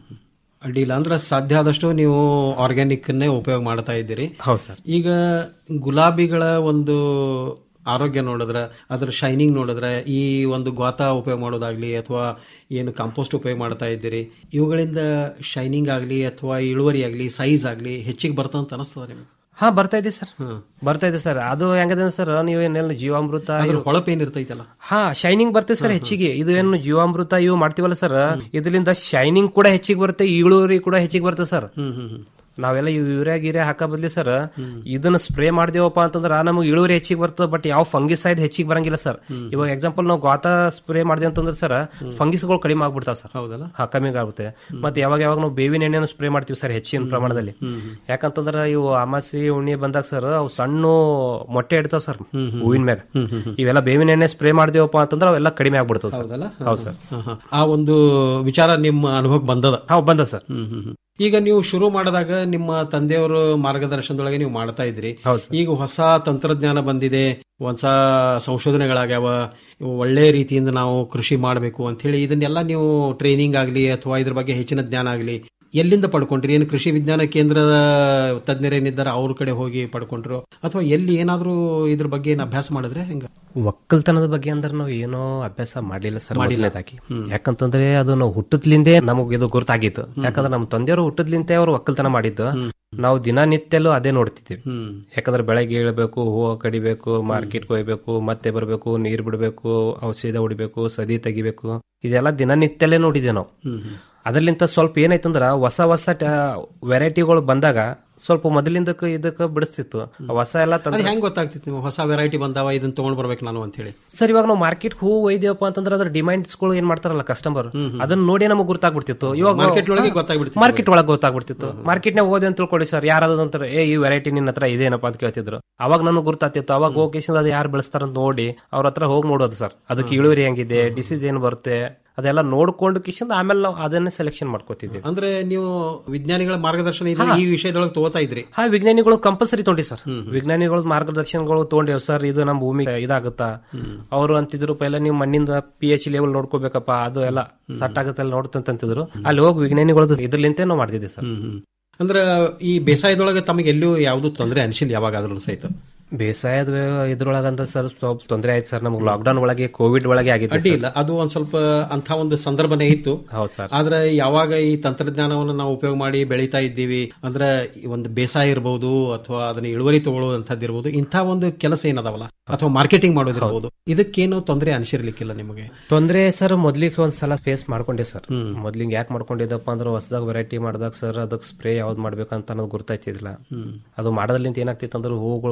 ಅಡ್ಡಿ ಇಲ್ಲ ಅಂದ್ರೆ ಸಾಧ್ಯ ಆದಷ್ಟು ನೀವು ಆರ್ಗ್ಯಾನಿಕ್ ಅನ್ನೇ ಉಪಯೋಗ ಮಾಡ್ತಾ ಇದ್ದೀರಿ ಹೌದು ಸರ್ ಈಗ ಗುಲಾಬಿಗಳ ಒಂದು ಆರೋಗ್ಯ ನೋಡಿದ್ರೆ ಅದ್ರ ಶೈನಿಂಗ್ ನೋಡಿದ್ರೆ ಈ ಒಂದು ಗೋತ ಉಪಯೋಗ ಮಾಡೋದಾಗ್ಲಿ ಅಥವಾ ಏನು ಕಾಂಪೋಸ್ಟ್ ಉಪಯೋಗ ಮಾಡ್ತಾ ಇದ್ದೀರಿ ಇವುಗಳಿಂದ ಶೈನಿಂಗ್ ಆಗಲಿ ಅಥವಾ ಇಳುವರಿ ಆಗಲಿ ಸೈಜ್ ಆಗಲಿ ಹೆಚ್ಚಿಗೆ ಬರ್ತಂತ ಅನಿಸ್ತದ ನಿಮ್ಗೆ ಹಾ ಬರ್ತಾ ಇದೆ ಸರ್ ಬರ್ತಾ ಇದೆ ಸರ್ ಅದು ಹೆಂಗದ ಸರ್ ನೀವು ಏನೆಲ್ಲ ಜೀವಾಮೃತ ಅದ್ರ ಇವು- ಹೊಳಪು ಏನಿರ್ತೈತಲ್ಲ ಹಾ ಶೈನಿಂಗ್ ಬರುತ್ತೆ ಸರ್ ಹೆಚ್ಚಿಗೆ ಇದು ಏನು ಜೀವಾಮೃತ ಇವು ಮಾಡ್ತೀವಲ್ಲ ಸರ್ ಇದರಿಂದ ಶೈನಿಂಗ್ ಕೂಡ ಹೆಚ್ಚಿಗೆ ಬರುತ್ತೆ ಇಳುವರಿ ಕೂಡ ಹೆಚ್ಚಿಗೆ ಬರುತ್ತೆ ಸರ್ ನಾವೆಲ್ಲ ಇವ್ ಯೂರಿಯಾ ಗೀರಿಯಾ ಹಾಕ ಬದ್ಲಿ ಸರ್ ಇದನ್ನ ಸ್ಪ್ರೇ ಮಾಡ್ದೇವಪ್ಪ ಅಂತಂದ್ರ ನಮಗೆ ಇಳುವರಿ ಹೆಚ್ಚಿಗೆ ಬರ್ತದೆ ಬಟ್ ಯಾವ ಫಂಗಿಸ್ ಸೈಡ್ ಹೆಚ್ಚಿಗೆ ಬರಂಗಿಲ್ಲ ಸರ್ ಇವಾಗ ಎಕ್ಸಾಂಪಲ್ ನಾವು ಗಾತ ಸ್ಪ್ರೇ ಮಾಡಿದೆ ಅಂತಂದ್ರೆ ಸರ್ ಫಂಗಿಸ್ಗಳು ಕಡಿಮೆ ಆಗ್ಬಿಡ್ತಾವ ಸರ್ ಹೌದಲ್ಲ ಹಾ ಕಮ್ಮಿ ಆಗುತ್ತೆ ಮತ್ತೆ ಯಾವಾಗ ಯಾವಾಗ ನಾವು ಬೇವಿನ ಎಣ್ಣೆನು ಸ್ಪ್ರೇ ಮಾಡ್ತೀವಿ ಸರ್ ಹೆಚ್ಚಿನ ಪ್ರಮಾಣದಲ್ಲಿ ಯಾಕಂತಂದ್ರ ಇವು ಅಮಾಸಿ ಉಣ್ಣಿ ಬಂದಾಗ ಸರ್ ಅವು ಸಣ್ಣ ಮೊಟ್ಟೆ ಇಡ್ತಾವ ಸರ್ ಹೂವಿನ ಮ್ಯಾಗ ಇವೆಲ್ಲ ಬೇವಿನ ಎಣ್ಣೆ ಸ್ಪ್ರೇ ಮಾಡ್ದೇವಪ್ಪ ಅಂತಂದ್ರೆ ಅವೆಲ್ಲ ಕಡಿಮೆ ಆಗ್ಬಿಡ್ತಾವ ಸರ್ ಹೌದಲ್ಲ ಹೌದು ಸರ್ ಹಾ, ಹಾ. ಆ ಒಂದು ವಿಚಾರ ನಿಮ್ಮ ಅನುಭವಕ್ಕೆ ಬಂದದ ಹಾ ಬಂದ ಸರ್ ಈಗ ನೀವು ಶುರು ಮಾಡಿದಾಗ ನಿಮ್ಮ ತಂದೆಯವರು ಮಾರ್ಗದರ್ಶನದೊಳಗೆ ನೀವು ಮಾಡ್ತಾ ಇದ್ರಿ ಈಗ ಹೊಸ ತಂತ್ರಜ್ಞಾನ ಬಂದಿದೆ ಹೊಸ ಸಂಶೋಧನೆಗಳಾಗ್ಯಾವ ಇವು ಒಳ್ಳೆ ರೀತಿಯಿಂದ ನಾವು ಕೃಷಿ ಮಾಡಬೇಕು ಅಂತ ಹೇಳಿ ಇದನ್ನೆಲ್ಲ ನೀವು ಟ್ರೈನಿಂಗ್ ಆಗಲಿ ಅಥವಾ ಇದ್ರ ಬಗ್ಗೆ ಹೆಚ್ಚಿನ ಜ್ಞಾನ ಆಗಲಿ ಎಲ್ಲಿಂದ ಪಡ್ಕೊಂಡ್ರಿ ಏನು ಕೃಷಿ ವಿಜ್ಞಾನ ಕೇಂದ್ರದ ತಜ್ಞರೇನಿದ್ದಾರೆ ಅವ್ರ ಕಡೆ ಹೋಗಿ ಪಡ್ಕೊಂಡ್ರು ಅಥವಾ ಎಲ್ಲಿ ಏನಾದ್ರೂ ಇದ್ರ ಬಗ್ಗೆ ಏನು ಅಭ್ಯಾಸ ಮಾಡಿದ್ರೆ ಹೆಂಗ ಒಕ್ಕಲ್ತನದ ಬಗ್ಗೆ ಅಂದ್ರೆ ನಾವು ಏನೋ ಅಭ್ಯಾಸ ಮಾಡ್ಲಿಲ್ಲ ಸರ್ ಮೊದಲನೇದಾಗಿ ಯಾಕಂತಂದ್ರೆ ಅದು ನಾವು ಹುಟ್ಟದ್ಲಿಂದೇ ನಮಗ್ ಇದು ಗುರುತಾಗಿತ್ತು ಯಾಕಂದ್ರೆ ನಮ್ಮ ತಂದೆಯವರು ಹುಟ್ಟದ್ಲಿಂತೆ ಅವರು ಒಕ್ಕಲ್ತನ ಮಾಡಿದ್ದು ನಾವು ದಿನನಿತ್ಯಲೂ ಅದೇ ನೋಡ್ತಿದ್ದೀವಿ ಯಾಕಂದ್ರೆ ಬೆಳಗ್ಗೆ ಏಳಬೇಕು ಹೂವು ಕಡಿಬೇಕು ಮಾರ್ಕೆಟ್ ಹೋಗ್ಬೇಕು ಮತ್ತೆ ಬರಬೇಕು ನೀರ್ ಬಿಡಬೇಕು ಔಷಧ ಹೊಡಿಬೇಕು ಸದಿ ತೆಗಿಬೇಕು ಇದೆಲ್ಲ ದಿನನಿತ್ಯಲೇ ನೋಡಿದ್ದೆ ನಾವು ಅದರ್ಲಿಂತ ಸ್ವಲ್ಪ ಏನಾಯ್ತಂದ್ರ ಹೊಸ ಹೊಸ ವೆರೈಟಿಗಳು ಬಂದಾಗ ಸ್ವಲ್ಪ ಮೊದಲಿಂದಕ್ಕೆ ಇದಕ್ಕೆ ಬಿಡಿಸ್ತಿತ್ತು ಆ ಹೊಸ ಎಲ್ಲ ಅದು ತಂತ್ರ ಹೆಂಗ್ ಗೊತ್ತಾಗ್ತಿತ್ತು ನೀವು ಹೊಸ ವೆರೈಟಿ ಬಂದಾವ ಇದನ್ನ ತಗೊಂಡ್ ಬರ್ಬೇಕು ನಾನು ಅಂತ ಹೇಳಿ ಸರ್ ಇವಾಗ ನಾವು ಮಾರ್ಕೆಟ್ ಹೂ ಒಯ್ದೇವಪ್ಪ ಅಂತಂದ್ರೆ ಅದ್ರ ಡಿಮ್ಯಾಂಡ್ಸ್ಗಳು ಏನ್ ಮಾಡ್ತಾರಲ್ಲ ಕಸ್ಟಮರ್ ಅದನ್ನ ನೋಡಿ ನಮಗೆ ಗೊತ್ತಾಗ್ಬಿಡ್ತಿತ್ತು ಇವಾಗ Market ಒಳಗೆ ಗೊತ್ತಾಗ್ಬಿಡ್ತಿತ್ತು. ಮಾರ್ಕೆಟ್ ಒಳಗೆ ಗೊತ್ತಾಗ್ಬಿಡ್ತಿತ್ತು ಮಾರ್ಕೆಟ್ ನಾಗ ಹೋದೆ ಅಂತ ತಿಳ್ಕೊಳ್ಳಿ ಸರ್ ಯಾರಾದ್ರು ಅಂತಾರೆ ಏ ಈ ವೆರೈಟಿ ನಿನ್ನ ಹತ್ರ ಇದೇನಪ್ಪ ಅಂತ ಕೇಳ್ತಿದ್ರು ಅವಾಗ ನನಗೆ ಗುರ್ತಾತಿತ್ತು ಅವಾಗ ಹೋಗಿ ಅದು ಯಾರು ಬೆಳೆಸ್ತಾರ ಅಂತ ನೋಡಿ ಅವ್ರ ಹತ್ರ ಹೋಗಿ ನೋಡೋದು ಸರ್ ಅದಕ್ಕೆ ಇಳುವರಿ ಹೆಂಗಿದೆ ಡಿಸೀಸ್ ಏನ್ ಬರುತ್ತೆ ಅದೆಲ್ಲ ನೋಡ್ಕೊಂಡು ಕಿಶನ್ ಆಮೇಲೆ ನಾವು ಅದನ್ನೇ ಸೆಲೆಕ್ಷನ್ ಮಾಡ್ಕೋತಿದ್ದೀವಿ ಅಂದ್ರೆ ನೀವು ವಿಜ್ಞಾನಿಗಳ ಮಾರ್ಗದರ್ಶನ ಇದ್ರೆ ಈ ವಿಷಯದೊಳಗೆ ತಗೋತಾ ಇದ್ರಿ ಹಾ ವಿಜ್ಞಾನಿಗಳು ಕಂಪಲ್ಸರಿ ತೊಗೊಂಡಿ ಸರ್ ವಿಜ್ಞಾನಿಗಳ ಮಾರ್ಗದರ್ಶನಗಳು ತೊಗೊಂಡೇವ್ ಸರ್ ಇದು ನಮ್ಮ ಭೂಮಿ ಇದಾಗುತ್ತಾ ಅವರು ಅಂತಿದ್ರು ಪೈಲ ನೀವು ಮಣ್ಣಿಂದ ಪಿ ಎಚ್ ಲೆವೆಲ್ ನೋಡ್ಕೋಬೇಕಪ್ಪ ಅದು ಎಲ್ಲ ಸಟ್ ಆಗುತ್ತಲ್ಲ ನೋಡ್ತಂತಿದ್ರು ಅಲ್ಲಿ ಹೋಗಿ ವಿಜ್ಞಾನಿಗಳದ್ದು ಇದ್ರಲಿಂತೆ ನಾವು ಮಾಡ್ತಿದ್ವಿ ಸರ್ ಅಂದ್ರೆ ಈ ಬೇಸಾಯದೊಳಗೆ ತಮಗೆ ಎಲ್ಲೂ ಯಾವ್ದು ತೊಂದರೆ ಅನಿಸಿಲ್ಲ ಯಾವಾಗಾದ್ರೂ ಸಹಿತ ಬೇಸಾಯದ ಇದ್ರೊಳಗಂತ ಸರ್ ಸ್ವಲ್ಪ ತೊಂದರೆ ಆಯ್ತು ಸರ್ ನಮ್ಗೆ ಲಾಕ್ಡೌನ್ ಒಳಗೆ ಕೋವಿಡ್ ಒಳಗೆ ಆಗಿತ್ತು ಅಡ್ಡಿ ಇಲ್ಲ ಅದು ಒಂದ್ ಸ್ವಲ್ಪ ಅಂತ ಒಂದು ಸಂದರ್ಭನೇ ಇತ್ತು ಹೌದು ಸರ್ ಆದ್ರೆ ಯಾವಾಗ ಈ ತಂತ್ರಜ್ಞಾನವನ್ನು ನಾವು ಉಪಯೋಗ ಮಾಡಿ ಬೆಳೀತಾ ಇದ್ದೀವಿ ಅಂದ್ರೆ ಈ ಒಂದು ಬೇಸಾಯ ಇರಬಹುದು ಅಥವಾ ಅದನ್ನ ಇಳುವರಿ ತಗೊಳ್ಳೋದಂಥದ್ದು ಇರಬಹುದು ಇಂಥ ಒಂದು ಕೆಲಸ ಏನದಾವಲ್ಲ ಅಥವಾ ಮಾರ್ಕೆಟಿಂಗ್ ಮಾಡೋದಿರಬಹುದು ಇದಕ್ಕೇನು ತೊಂದರೆ ಅನಿಸಿರ್ಲಿಕ್ಕಿಲ್ಲ ನಿಮಗೆ ತೊಂದ್ರೆ ಸರ್ ಮೊದ್ಲಿಗೆ ಒಂದ್ಸಲ ಫೇಸ್ ಮಾಡ್ಕೊಂಡೆ ಸರ್ ಮೊದ್ಲಿಗೆ ಯಾಕೆ ಮಾಡ್ಕೊಂಡಿದ್ದಪ್ಪ ಅಂದ್ರೆ ಹೊಸದಾಗ ವೆರೈಟಿ ಮಾಡಿದಾಗ ಸರ್ ಅದಕ್ಕೆ ಸ್ಪ್ರೇ ಯಾವ್ದು ಮಾಡ್ಬೇಕಂತ ಅನ್ನೋದು ಗುರ್ತಾಯ್ತಿದಿಲ್ಲ ಅದು ಮಾಡೋದ್ರಿಂದ ಏನಾಗ್ತಿತ್ತು ಅಂದ್ರೆ ಹೂವುಗಳು ಬಹಳ ಖರಾಬ್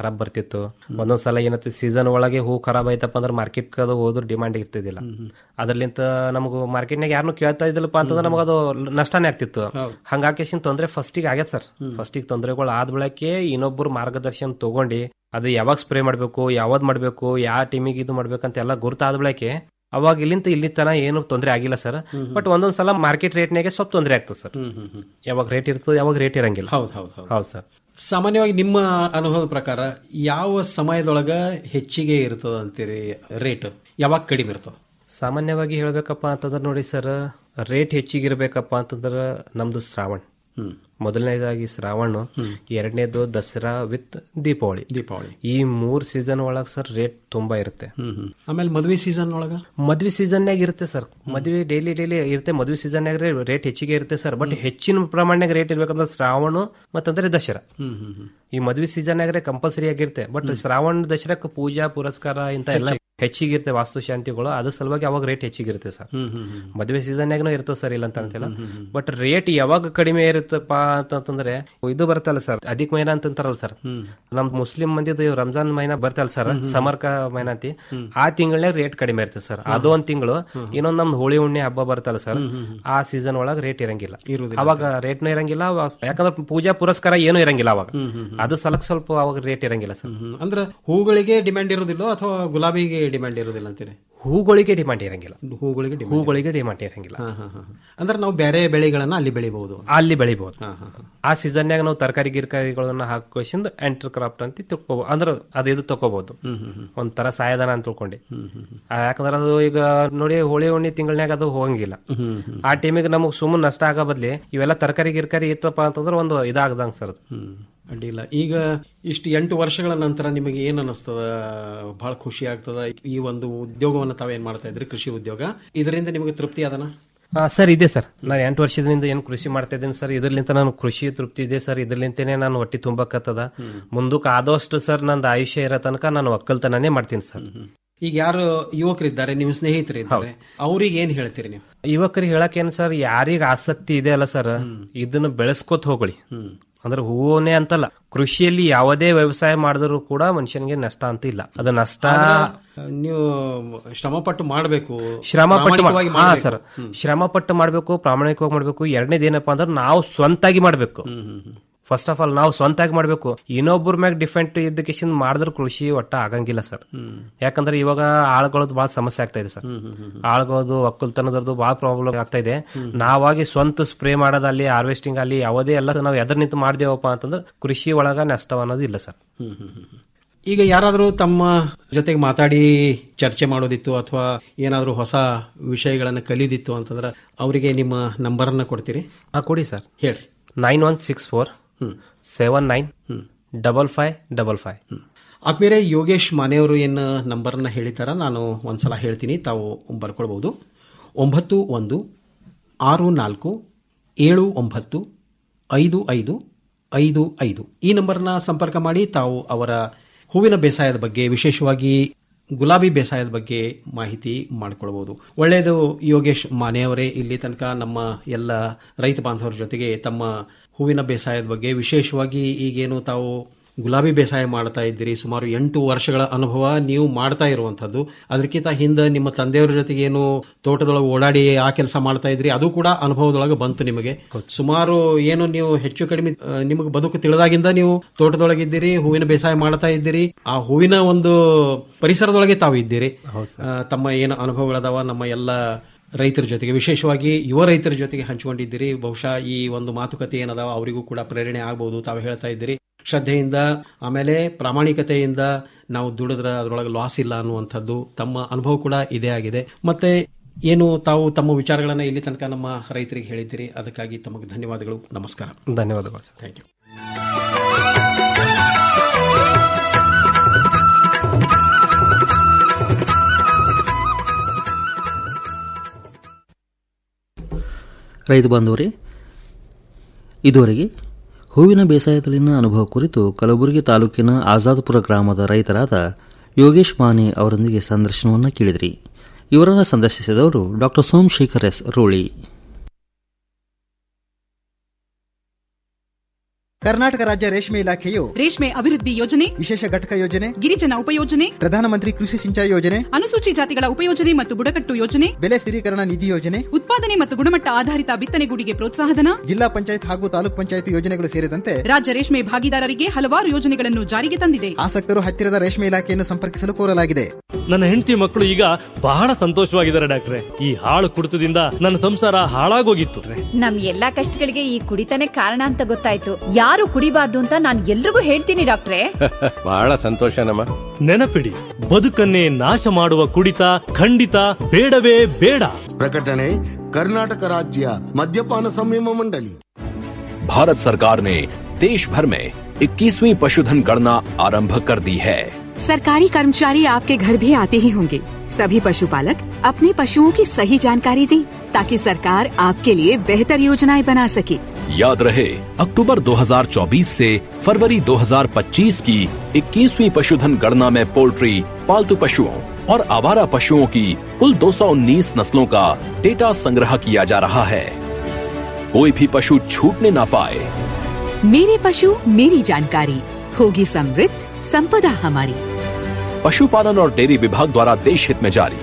ಖರಾಬ್ ಬರ್ತಿತ್ತು ಒಂದೊಂದ್ಸಲ ಏನತ್ತೆ ಸೀಸನ್ ಒಳಗೆ ಹೂ ಖರಾಬ್ ಆಯ್ತಪ್ಪ ಅಂದ್ರೆ ಮಾರ್ಕೆಟ್ ಅದು ಹೋದ್ರು ಡಿಮಾಂಡ್ ಇರ್ತಿದ್ದಿಲ್ಲ ಅದ್ರಲಿಂತ ನಮಗೂ ಮಾರ್ಕೆಟ್ನಾಗ ಯಾರನ್ನು ಕೇಳ್ತಾ ಇದ್ದಿಲ್ಲಪ್ಪ ಅಂತಂದ್ರೆ ನಮಗೆ ಅದು ನಷ್ಟನೇ ಆಗ್ತಿತ್ತು ಹಂಗಾಕೇಶನ್ ತೊಂದ್ರೆ ಫಸ್ಟಿಗೆ ಆಗ್ಯದ ಸರ್ ಫಸ್ಟಿಗೆ ತೊಂದರೆಗಳು ಆದ ಬಳಕೆ ಇನ್ನೊಬ್ಬರು ಮಾರ್ಗದರ್ಶನ ತಗೊಂಡು ಅದು ಯಾವಾಗ ಸ್ಪ್ರೇ ಮಾಡಬೇಕು ಯಾವ್ದು ಮಾಡಬೇಕು ಯಾವ ಟೀಮಿಗೆ ಇದು ಮಾಡ್ಬೇಕಂತ ಎಲ್ಲ ಗುರ್ತಾದ ಬಳಕೆ ಅವಾಗ ಇಲ್ಲಿಂದ ಇಲ್ಲಿ ತನ ಏನು ತೊಂದರೆ ಆಗಿಲ್ಲ ಸರ್ ಬಟ್ ಒಂದೊಂದ್ ಸಲ ಮಾರ್ಕೆಟ್ ರೇಟ್ನಾಗೆ ಸ್ವಲ್ಪ ತೊಂದರೆ ಆಗ್ತದೆ ಸರ್ ಯಾವಾಗ ರೇಟ್ ಇರ್ತದೆ ಯಾವಾಗ ರೇಟ್ ಇರಂಗಿಲ್ಲ ಹೌದು ಹೌದು ಹೌದು ಹೌದು ಸರ್ ಸಾಮಾನ್ಯವಾಗಿ ನಿಮ್ಮ ಅನುಭವದ ಪ್ರಕಾರ ಯಾವ ಸಮಯದೊಳಗ ಹೆಚ್ಚಿಗೆ ಇರ್ತದ ಅಂತೀರಿ ರೇಟ್ ಯಾವಾಗ ಕಡಿಮೆ ಇರ್ತದ ಸಾಮಾನ್ಯವಾಗಿ ಹೇಳ್ಬೇಕಪ್ಪ ಅಂತಂದ್ರೆ ನೋಡಿ ಸರ್ ರೇಟ್ ಹೆಚ್ಚಿಗಿರ್ಬೇಕಪ್ಪ ಅಂತಂದ್ರೆ ನಮ್ದು ಶ್ರಾವಣ ಮೊದಲನೇದಾಗಿ ಶ್ರಾವಣ ಎರಡನೇದು ದಸರಾ ವಿತ್ ದೀಪಾವಳಿ ದೀಪಾವಳಿ ಈ ಮೂರ್ ಸೀಸನ್ ಒಳಗ್ ಸರ್ ರೇಟ್ ತುಂಬಾ ಇರುತ್ತೆ ಆಮೇಲೆ ಮದ್ವೆ ಸೀಸನ್ ಒಳಗ ಮದ್ವೆ ಸೀಸನ್ಯಾಗ ಇರುತ್ತೆ ಸರ್ ಮದ್ವೆ ಡೈಲಿ ಡೈಲಿ ಇರುತ್ತೆ ಮದ್ವೆ ಸೀಸನ್ಯಾಗ ರೇಟ್ ಹೆಚ್ಚಿಗೆ ಇರುತ್ತೆ ಸರ್ ಬಟ್ ಹೆಚ್ಚಿನ ಪ್ರಮಾಣದಾಗ ರೇಟ್ ಇರ್ಬೇಕಂದ್ರೆ ಶ್ರಾವಣ ಮತ್ತಂದ್ರೆ ದಸರಾ ಹ್ಮ್ ಹ್ಮ್ ಹ್ಮ್ ಈ ಮದ್ವೆ ಸೀಸನ್ಯಾಗ್ರೆ ಕಂಪಲ್ಸರಿ ಆಗಿರುತ್ತೆ ಬಟ್ ಶ್ರಾವಣ ದಸರಾಕ್ಕೆ ಪೂಜಾ ಪುರಸ್ಕಾರ ಇಂತ ಎಲ್ಲ ಹೆಚ್ಚಿಗಿರುತ್ತೆ ವಾಸ್ತುಶಾಂತಿಗಳು ಅದ್ರ ಸಲುವಾಗಿ ಅವಾಗ ರೇಟ್ ಹೆಚ್ಚಿಗಿರುತ್ತೆ ಸರ್ ಹ್ಮ್ ಹ್ಮ್ ಹ್ಮ್ ಮದುವೆ ಸೀಸನ್ಯಾಗನು ಇರ್ತದೆ ಸರ್ ಇಲ್ಲ ಅಂತ ಅಂತಿಲ್ಲ ಬಟ್ ರೇಟ್ ಯಾವಾಗ ಕಡಿಮೆ ಇರುತ್ತಪ್ಪ ಅಂತಂದ್ರೆ ಇದು ಬರ್ತಲ್ಲ ಸರ್ ಅಧಿಕ ಮೈನಾ ಅಂತ ಅಂತಾರಲ್ಲ ಸರ್ ನಮ್ ಮುಸ್ಲಿಂ ಮಂದಿದು ರಂಜಾನ್ ಮೈನಾ ಬರ್ತಲ್ಲ ಸರ್ ಸಮರ್ಕ ಮೈನಾ ಅಂತಿ ಆ ತಿಂಗಳನ್ಯಾಗ ರೇಟ್ ಕಡಿಮೆ ಇರ್ತದೆ ಸರ್ ಅದು ಒಂದ್ ತಿಂಗಳು ಇನ್ನೊಂದ್ ನಮ್ದು ಹೋಳಿ ಹುಣ್ಣೆ ಹಬ್ಬ ಬರ್ತಲ್ಲ ಸರ್ ಆ ಸೀಸನ್ ಒಳಗ ರೇಟ್ ಇರಂಗಿಲ್ಲ ಅವಾಗ ರೇಟ್ನು ಇರಂಗಿಲ್ಲ ಅವಾಗ- ಯಾಕಂದ್ರೆ ಪೂಜಾ ಪುರಸ್ಕಾರ ಏನು ಇರಂಗಿಲ್ಲ ಅವಾಗ ಅದು ಸಲಕ್ ಸ್ವಲ್ಪ ಅವಾಗ ರೇಟ್ ಇರಂಗಿಲ್ಲ ಸರ್ ಹ್ಮ್. ಅಂದ್ರೆ ಹೂಗಳಿಗೆ ಡಿಮ್ಯಾಂಡ್ ಇರೋದಿಲ್ಲ ಅಥವಾ ಗುಲಾಬಿಗೆ ಡಿಮ್ಯಾಂಡ್ ಇರೋದಿಲ್ಲ ಅಂತೀರಿ ಹೂಗಳಿಗೆ ಡಿಮಾಂಡ್ ಇರಂಗಿಲ್ಲ ಹೂಗಳಿಗೆ ಡಿಮ್ಯಾಂಡ್ ಹೂಗಳಿಗೆ ಡಿಮಾಂಡ್ ಇರಂಗಿಲ್ಲ ಹಾ ಹಾ ಹಾ ಅಂದ್ರೆ ನಾವು ಬೇರೆ ಬೆಳೆಗಳನ್ನ ಅಲ್ಲಿ ಬೆಳಿಬಹುದು ಅಲ್ಲಿ ಬೆಳಿಬಹುದು ಹಾ ಹಾ ಹಾ ಆ ಸೀಸನ್ಯಾಗ ನಾವು ತರಕಾರಿ ಗಿರ್ಕಾರಿಗಳನ್ನ ಹಾಕೋಶಿಂದ ಎಂಟರ್ ಕ್ರಾಫ್ಟ್ ಅಂತ ತಿಳ್ಕೊಬಹುದು ಅಂದ್ರೆ ಅದು ಇದು ತಕೋಬಹುದು ಒಂಥರ ಸಾಯಧನ ಅಂತ ತಿಳ್ಕೊಂಡೆ ಆ, ಯಾಕಂದ್ರೆ ಅದು ಈಗ ನೋಡಿ ಹೋಳಿ ಹುಣ್ಣಿ ತಿಂಗಳನ್ಯಾಗ ಅದು ಹೋಗಂಗಿಲ್ಲ ಆ ಟೈಮಿಗೆ ನಮಗ್ ಸುಮ್ಮನೆ ನಷ್ಟ ಆಗೋ ಬದ್ಲಿ ಇವೆಲ್ಲ ತರಕಾರಿ ಗಿರ್ಕಾರಿ ಇತ್ತಪ್ಪ ಅಂತಂದ್ರೆ ಒಂದು ಇದಾಗದಂಗ ಸರ್ ಅದು. ಹ್ಮ್ ಅಡ್ಡಿಲ್ಲ ಈಗ ಇಷ್ಟು ಎಂಟು ವರ್ಷಗಳ ನಂತರ ನಿಮಗೆ ಏನ್ ಅನಿಸ್ತದ ಬಹಳ ಖುಷಿ ಆಗ್ತದ ಈ ಒಂದು ಉದ್ಯೋಗವನ್ನು ತಾವೇನ್ ಮಾಡ್ತಾ ಇದ್ರಿ ಕೃಷಿ ಉದ್ಯೋಗ ಇದರಿಂದ ನಿಮಗೆ ತೃಪ್ತಿ ಅದನ ಆ, ಸರ್ ಇದೆ ಸರ್ ನಾನು ಎಂಟು ವರ್ಷದಿಂದ ಏನು ಕೃಷಿ ಮಾಡ್ತಾ ಇದ್ದೀನಿ ಸರ್ ಇದರ್ಲಿಂತ ನಾನು ಕೃಷಿ ತೃಪ್ತಿ ಇದೆ ಸರ್ ಇದರ್ಲಿಂತನೇ ನಾನು ಹೊಟ್ಟಿ ತುಂಬಕತ್ತದ ಮುಂದಕ್ಕೆ ಆದಷ್ಟು ಸರ್ ನಂದು ಆಯುಷ್ಯ ಇರೋ ತನಕ ನಾನು ಒಕ್ಕಲ್ತನನೇ ಮಾಡ್ತೀನಿ ಸರ್ ಈಗ ಯಾರು ಯುವಕರಿದ್ದಾರೆ ನಿಮ್ಮ ಸ್ನೇಹಿತರಿದ್ದಾರೆ ಅವ್ರಿಗೆ ಏನ್ ಹೇಳ್ತೀರಿ ನೀವು ಯುವಕರಿಗೆ ಹೇಳಕ್ಕೇನು ಸರ್ ಯಾರಿಗ ಆಸಕ್ತಿ ಇದೆ ಅಲ್ಲ ಸರ್ ಇದನ್ನ ಬೆಳೆಸ್ಕೋತ ಹೋಗ್ಲಿ ಅಂದ್ರೆ ಹೂವನೇ ಅಂತಲ್ಲ ಕೃಷಿಯಲ್ಲಿ ಯಾವುದೇ ವ್ಯವಸಾಯ ಮಾಡಿದ್ರು ಕೂಡ ಮನುಷ್ಯನಿಗೆ ನಷ್ಟ ಅಂತ ಇಲ್ಲ ಅದು ನಷ್ಟ ನೀವು ಶ್ರಮ ಪಟ್ಟು ಮಾಡಬೇಕು ಶ್ರಮ ಪಟ್ಟು ಮಾಡ್- ಹಾ ಸರ್ ಶ್ರಮ ಪಟ್ಟು ಮಾಡ್ಬೇಕು ಪ್ರಾಮಾಣಿಕವಾಗಿ ಮಾಡ್ಬೇಕು ಎರಡನೇದು ಏನಪ್ಪಾ ಅಂದ್ರೆ ನಾವು ಸ್ವಂತಾಗಿ ಮಾಡ್ಬೇಕು ಫಸ್ಟ್ ಆಫ್ ಆಲ್ ನಾವು ಸ್ವಂತಾಗಿ ಮಾಡ್ಬೇಕು ಇನ್ನೊಬ್ಬರ ಮ್ಯಾಗ ಡಿಫೆಂಟ್ ಎಜುಕೇಶನ್ ಮಾಡಿದ್ರೆ ಕೃಷಿ ಒಟ್ಟ ಆಗಂಗಿಲ್ಲ ಸರ್ ಯಾಕಂದ್ರೆ ಇವಾಗ ಆಳುಗಳದ್ದು ಬಹಳ ಸಮಸ್ಯೆ ಆಗ್ತಾ ಇದೆ ಸರ್ ಆಳುಗಳದ್ದು ಒಕ್ಕಲ್ತನದದ್ದು ಬಹಳ ಪ್ರಾಬ್ಲಮ್ ಆಗ್ತಾ ಇದೆ ನಾವಾಗಿ ಸ್ವಂತ ಸ್ಪ್ರೇ ಮಾಡೋದಲ್ಲಿ ಹಾರ್ವೆಸ್ಟಿಂಗ್ ಅಲ್ಲಿ ಯಾವುದೇ ಎಲ್ಲ ನಾವು ಎದ್ರ ನಿಂತು ಮಾಡ್ದೇವಪ್ಪ ಅಂತಂದ್ರೆ ಕೃಷಿ ಒಳಗ ನಷ್ಟ ಅನ್ನೋದು ಇಲ್ಲ ಸರ್ ಈಗ ಯಾರಾದರೂ ತಮ್ಮ ಜೊತೆಗೆ ಮಾತಾಡಿ ಚರ್ಚೆ ಮಾಡೋದಿತ್ತು ಅಥವಾ ಏನಾದರೂ ಹೊಸ ವಿಷಯಗಳನ್ನು ಕಲಿದಿತ್ತು ಅಂತಂದ್ರೆ ಅವರಿಗೆ ನಿಮ್ಮ ನಂಬರನ್ನ ಕೊಡ್ತೀರಿ ಹಾ ಕೊಡಿ ಸರ್ ಹೇಳ್ರಿ nine one six four seven nine double five double five ಆದ್ಮೇಲೆ ಯೋಗೇಶ್ ಮಾನೆಯವರು ಏನು ನಂಬರ್ನ ಹೇಳಿದಾರ ನಾನು ಒಂದ್ಸಲ ಹೇಳ್ತೀನಿ ತಾವು ಬರ್ಕೊಳ್ಬಹುದು ಒಂಬತ್ತು ಒಂದು ಆರು ನಾಲ್ಕು ಏಳು ಒಂಬತ್ತು ಐದು ಐದು ಐದು ಐದು ಈ ನಂಬರ್ನ ಸಂಪರ್ಕ ಮಾಡಿ ತಾವು ಅವರ ಹೂವಿನ ಬೇಸಾಯದ ಬಗ್ಗೆ ವಿಶೇಷವಾಗಿ ಗುಲಾಬಿ ಬೇಸಾಯದ ಬಗ್ಗೆ ಮಾಹಿತಿ ಮಾಡಿಕೊಳ್ಬಹುದು ಒಳ್ಳೆಯದು ಯೋಗೇಶ್ ಮಾನೆಯವರೇ ಇಲ್ಲಿ ತನಕ ನಮ್ಮ ಎಲ್ಲ ರೈತ ಬಾಂಧವರ ಜೊತೆಗೆ ತಮ್ಮ ಹೂವಿನ ಬೇಸಾಯದ ಬಗ್ಗೆ ವಿಶೇಷವಾಗಿ ಈಗೇನು ತಾವು ಗುಲಾಬಿ ಬೇಸಾಯ ಮಾಡ್ತಾ ಇದ್ದೀರಿ ಸುಮಾರು ಎಂಟು ವರ್ಷಗಳ ಅನುಭವ ನೀವು ಮಾಡ್ತಾ ಇರುವಂತದ್ದು ಅದಕ್ಕಿಂತ ಹಿಂದೆ ನಿಮ್ಮ ತಂದೆಯವರ ಜೊತೆಗೆ ಏನು ತೋಟದೊಳಗೆ ಓಡಾಡಿ ಆ ಕೆಲಸ ಮಾಡ್ತಾ ಇದ್ರಿ ಅದು ಕೂಡ ಅನುಭವದೊಳಗೆ ಬಂತು ನಿಮಗೆ ಸುಮಾರು ಏನು ನೀವು ಹೆಚ್ಚು ಕಡಿಮೆ ಆ, ನಿಮಗೆ ಬದುಕು ತಿಳಿದಾಗಿಂದ ನೀವು ತೋಟದೊಳಗಿದ್ದೀರಿ ಹೂವಿನ ಬೇಸಾಯ ಮಾಡ್ತಾ ಇದ್ದೀರಿ ಆ ಹೂವಿನ ಒಂದು ಪರಿಸರದೊಳಗೆ ತಾವು ಇದ್ದೀರಿ ಆ, ತಮ್ಮ ಏನು ಅನುಭವಗಳದಾವ ನಮ್ಮ ಎಲ್ಲ ರೈತರ ಜೊತೆಗೆ ವಿಶೇಷವಾಗಿ ಯುವ ರೈತರ ಜೊತೆಗೆ ಹಂಚಿಕೊಂಡಿದ್ದೀರಿ ಬಹುಶಃ ಈ ಒಂದು ಮಾತುಕತೆ ಏನದಾವ ಅವರಿಗೂ ಕೂಡ ಪ್ರೇರಣೆ ಆಗಬಹುದು ತಾವು ಹೇಳ್ತಾ ಇದ್ದೀರಿ ಶ್ರದ್ಧೆಯಿಂದ ಆಮೇಲೆ ಪ್ರಾಮಾಣಿಕತೆಯಿಂದ ನಾವು ದುಡಿದ್ರೆ ಅದರೊಳಗೆ ಲಾಸ್ ಇಲ್ಲ ಅನ್ನುವಂಥದ್ದು ತಮ್ಮ ಅನುಭವ ಕೂಡ ಇದೇ ಆಗಿದೆ ಮತ್ತೆ ಏನು ತಾವು ತಮ್ಮ ವಿಚಾರಗಳನ್ನ ಇಲ್ಲಿ ತನಕ ನಮ್ಮ ರೈತರಿಗೆ ಹೇಳಿದ್ದೀರಿ ಅದಕ್ಕಾಗಿ ತಮಗೆ ಧನ್ಯವಾದಗಳು ನಮಸ್ಕಾರ ಧನ್ಯವಾದಗಳು ಸರ್ ಥ್ಯಾಂಕ್ ಯು ರೈತ ಬಾಂಧವರೇ ಇದುವರೆಗೆ ಹೂವಿನ ಬೇಸಾಯದಲ್ಲಿನ ಅನುಭವ ಕುರಿತು ಕಲಬುರಗಿ ತಾಲೂಕಿನ ಆಜಾದ್ಪುರ ಗ್ರಾಮದ ರೈತರಾದ ಯೋಗೇಶ್ ಮಾನೆ ಅವರೊಂದಿಗೆ ಸಂದರ್ಶನವನ್ನು ಕೇಳಿದ್ರಿ ಇವರನ್ನು ಸಂದರ್ಶಿಸಿದವರು ಡಾಕ್ಟರ್ ಸೋಮಶೇಖರ್ ಎಸ್ ರೋಳಿ ಕರ್ನಾಟಕ ರಾಜ್ಯ ರೇಷ್ಮೆ ಇಲಾಖೆಯು ರೇಷ್ಮೆ ಅಭಿವೃದ್ಧಿ ಯೋಜನೆ ವಿಶೇಷ ಘಟಕ ಯೋಜನೆ ಗಿರಿಜನ ಉಪಯೋಜನೆ ಪ್ರಧಾನಮಂತ್ರಿ ಕೃಷಿ ಸಿಂಚಾಯಿ ಯೋಜನೆ ಅನುಸೂಚಿ ಜಾತಿಗಳ ಉಪಯೋಜನೆ ಮತ್ತು ಬುಡಕಟ್ಟು ಯೋಜನೆ ಬೆಲೆ ಸ್ಥಿರೀಕರಣ ನಿಧಿ ಯೋಜನೆ ಉತ್ಪಾದನೆ ಮತ್ತು ಗುಣಮಟ್ಟ ಆಧಾರಿತ ಬಿತ್ತನೆಗೂಡಿಗೆ ಪ್ರೋತ್ಸಾಹಧನ ಜಿಲ್ಲಾ ಪಂಚಾಯತ್ ಹಾಗೂ ತಾಲೂಕ್ ಪಂಚಾಯತ್ ಯೋಜನೆಗಳು ಸೇರಿದಂತೆ ರಾಜ್ಯ ರೇಷ್ಮೆ ಭಾಗಿದಾರರಿಗೆ ಹಲವಾರು ಯೋಜನೆಗಳನ್ನು ಜಾರಿಗೆ ತಂದಿದೆ ಆಸಕ್ತರು ಹತ್ತಿರದ ರೇಷ್ಮೆ ಇಲಾಖೆಯನ್ನು ಸಂಪರ್ಕಿಸಲು ಕೋರಲಾಗಿದೆ ನನ್ನ ಹೆಂಡತಿ ಮಕ್ಕಳು ಈಗ ಬಹಳ ಸಂತೋಷವಾಗಿದ್ದಾರೆ ಡಾಕ್ಟ್ರೆ ಈ ಹಾಳು ಕುಡಿತದಿಂದ ನನ್ನ ಸಂಸಾರ ಹಾಳಾಗೋಗಿತ್ತು ನಮ್ ಎಲ್ಲಾ ಕಷ್ಟಗಳಿಗೆ ಈ ಕುಡಿತಾನೆ ಕಾರಣ ಅಂತ ಗೊತ್ತಾಯ್ತು ಯಾರು ಕುಡಿಬಾರ್ದು ಅಂತ ನಾನ್ ಎಲ್ರಿಗೂ ಹೇಳ್ತೀನಿ ಡಾಕ್ಟ್ರೆ ಬಹಳ ಸಂತೋಷನಮ್ಮ ನೆನಪಿಡಿ ಬದುಕನ್ನೇ ನಾಶ ಮಾಡುವ ಕುಡಿತ ಖಂಡಿತ ಬೇಡವೇ ಬೇಡ ಪ್ರಕಟಣೆ ಕರ್ನಾಟಕ ರಾಜ್ಯ ಮದ್ಯಪಾನ ಸಂಯಮ ಮಂಡಳಿ भारत सरकार ने देश भर में 21वीं पशुधन गणना आरंभ कर दी है सरकारी कर्मचारी आपके घर भी आते ही होंगे सभी पशुपालक अपने पशुओं की सही जानकारी दें ताकि सरकार आपके लिए बेहतर योजनाएं बना सके याद रहे अक्टूबर 2024 से फरवरी 2025 की 21वीं पशुधन गणना में पोल्ट्री पालतू पशुओं और आवारा पशुओं की कुल 219 नस्लों का डेटा संग्रह किया जा रहा है कोई भी पशु छूटने ना पाए मेरे पशु मेरी जानकारी होगी समृद्ध संपदा हमारी पशुपालन और डेयरी विभाग द्वारा देश हित में जारी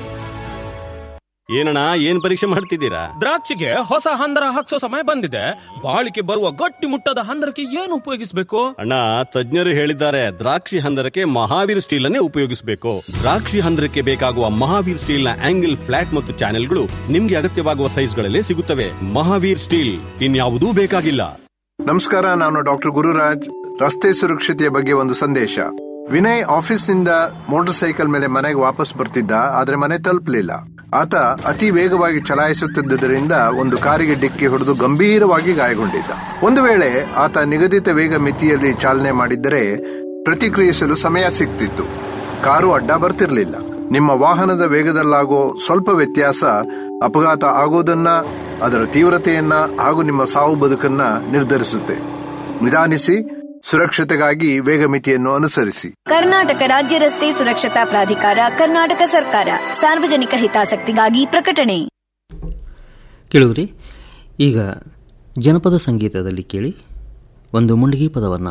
ಏನಣ್ಣ ಏನ್ ಪರೀಕ್ಷೆ ಮಾಡ್ತಿದ್ದೀರಾ ದ್ರಾಕ್ಷಿಗೆ ಹೊಸ ಹಂದರ ಹಾಕ್ಸೋ ಸಮಯ ಬಂದಿದೆ ಬಾಳಿಕೆ ಬರುವ ಗಟ್ಟಿ ಮುಟ್ಟದ ಹಂದರಕ್ಕೆ ಏನು ಉಪಯೋಗಿಸಬೇಕು ಅಣ್ಣ ತಜ್ಞರು ಹೇಳಿದ್ದಾರೆ ದ್ರಾಕ್ಷಿ ಹಂದರಕ್ಕೆ ಮಹಾವೀರ್ ಸ್ಟೀಲ್ ಅನ್ನೇ ಉಪಯೋಗಿಸಬೇಕು ದ್ರಾಕ್ಷಿ ಹಂದರಕ್ಕೆ ಬೇಕಾಗುವ ಮಹಾವೀರ್ ಸ್ಟೀಲ್ ನ ಆಂಗಲ್ ಫ್ಲಾಟ್ ಮತ್ತು ಚಾನೆಲ್ಗಳು ನಿಮ್ಗೆ ಅಗತ್ಯವಾಗುವ ಸೈಜ್ಗಳಲ್ಲಿ ಸಿಗುತ್ತವೆ ಮಹಾವೀರ್ ಸ್ಟೀಲ್ ಇನ್ಯಾವುದೂ ಬೇಕಾಗಿಲ್ಲ ನಮಸ್ಕಾರ ನಾನು ಡಾಕ್ಟರ್ ಗುರುರಾಜ್ ರಸ್ತೆ ಸುರಕ್ಷತೆಯ ಬಗ್ಗೆ ಒಂದು ಸಂದೇಶ ವಿನಯ್ ಆಫೀಸ್ನಿಂದ ಮೋಟಾರ್ ಸೈಕಲ್ ಮೇಲೆ ಮನೆಗೆ ವಾಪಸ್ ಬರ್ತಿದ್ದ ಆದ್ರೆ ಮನೆ ತಲುಪಲಿಲ್ಲ ಆತ ಅತಿ ವೇಗವಾಗಿ ಚಲಾಯಿಸುತ್ತಿದ್ದರಿಂದ ಒಂದು ಕಾರಿಗೆ ಡಿಕ್ಕಿ ಹೊಡೆದು ಗಂಭೀರವಾಗಿ ಗಾಯಗೊಂಡಿದ್ದ ಒಂದು ವೇಳೆ ಆತ ನಿಗದಿತ ವೇಗ ಮಿತಿಯಲ್ಲಿ ಚಾಲನೆ ಮಾಡಿದ್ದರೆ ಪ್ರತಿಕ್ರಿಯಿಸಲು ಸಮಯ ಸಿಗ್ತಿತ್ತು ಕಾರು ಅಡ್ಡ ಬರ್ತಿರ್ಲಿಲ್ಲ ನಿಮ್ಮ ವಾಹನದ ವೇಗದಲ್ಲಾಗೋ ಸ್ವಲ್ಪ ವ್ಯತ್ಯಾಸ ಅಪಘಾತ ಆಗೋದನ್ನ ಅದರ ತೀವ್ರತೆಯನ್ನ ಹಾಗೂ ನಿಮ್ಮ ಸಾವು ಬದುಕನ್ನ ನಿರ್ಧರಿಸುತ್ತೆ ನಿಧಾನಿಸಿ ಸುರಕ್ಷತೆಗಾಗಿ ವೇಗ ಮಿತಿಯನ್ನು ಅನುಸರಿಸಿ ಕರ್ನಾಟಕ ರಾಜ್ಯ ರಸ್ತೆ ಸುರಕ್ಷತಾ ಪ್ರಾಧಿಕಾರ ಕರ್ನಾಟಕ ಸರ್ಕಾರ ಸಾರ್ವಜನಿಕ ಹಿತಾಸಕ್ತಿಗಾಗಿ ಪ್ರಕಟಣೆ ಕೇಳುವರಿ ಈಗ ಜನಪದ ಸಂಗೀತದಲ್ಲಿ ಕೇಳಿ ಒಂದು ಮುಂಡಗಿ ಪದವನ್ನು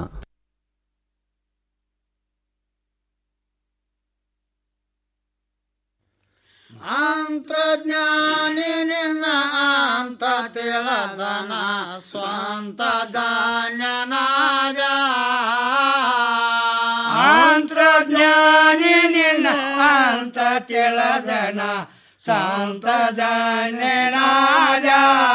ಅಂತರ್ಜ್ಞಾನಿ ನಿನ್ನ ಅಂತ ತಿಳದನ ಸ್ವಂತ ಧಾನ್ಯನಾದ ಅಂತರ್ಜ್ಞಾನಿ ನಿನ್ನ ಅಂತ ತಿಳದನ ಸ್ವಂತ ಧಾನ್ಯನಾದ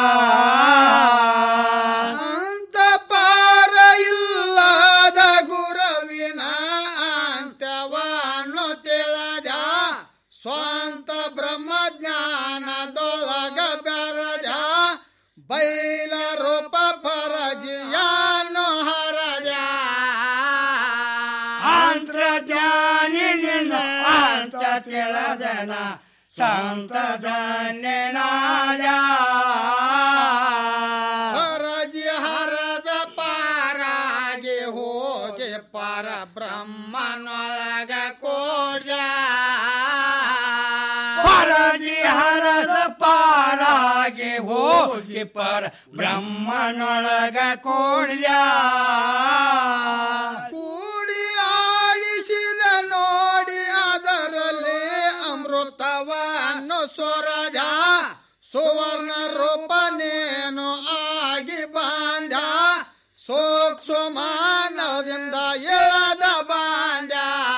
ಅಂತ ಪಾರ ಇಲ್ಲದ ಗುರವಿನ ಅಂತ್ಯವನ್ನು ತಿಳಿದ ಸ್ವಂತ ಬ್ರಹ್ಮಜ್ಞಾನದೊಳಗ ಬೆರಜ ಬೈಲ ರೂಪ ಪರಜಿಯನ್ನು ಹರಜ ಅಂತರ್ಜ್ಞಾನಿ ನಿನ್ನ ಅಂತ ತಿಳಿದನ ಸಂತ ಧನ್ಯನಾದ ಹರಜಿ ಹರದ ಪಾರಾಗಿ ಹೋಗಿ ಪರ ಬ್ರಹ್ಮನೊಳಗ ಕೋಡ್ಯ ಹರಜಿ ಹರದ ಪಾರಾಗಿ ಹೋಗಿ ಪರ ಬ್ರಹ್ಮನೊಳಗ ಕೋಡ್ಯ ಕೂಡಿ ಆಡಿಸಿದ ನೋಡಿ ಅದರಲ್ಲಿ ಅಮೃತವನ್ನು ಸೊರಜ ಸುವರ್ಣ ರೂಪನೇನು ಆಗಿ ಬಾಂಧ ಸೂಕ್ಷ್ಮದಿಂದ ಇಳದ ಬಾಂಧ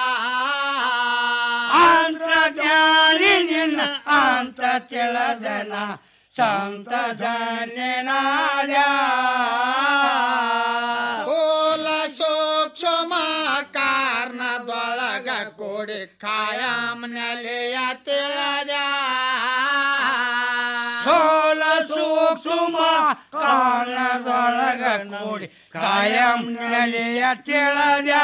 ಅಂತರ್ಜ್ಞಾನಿ ನಿನ್ನ ಅಂತ ತಿಳಿದನ ಸಂತ ಧನ್ಯನಾದ ಕೋಲ ಸೂಕ್ಷ್ಮ ಕಾರಣದೊಳಗ ಕೂಡಿ ಕಾಯಂ ನೆಲೆಯ ತಿಳಿದ ಕೋಲ ಸೂಕ್ಷ್ಮ ಕಾರಣದೊಳಗ ಕೂಡಿ ಕಾಯಂ ನೆಲೆಯ ತಿಳಿದ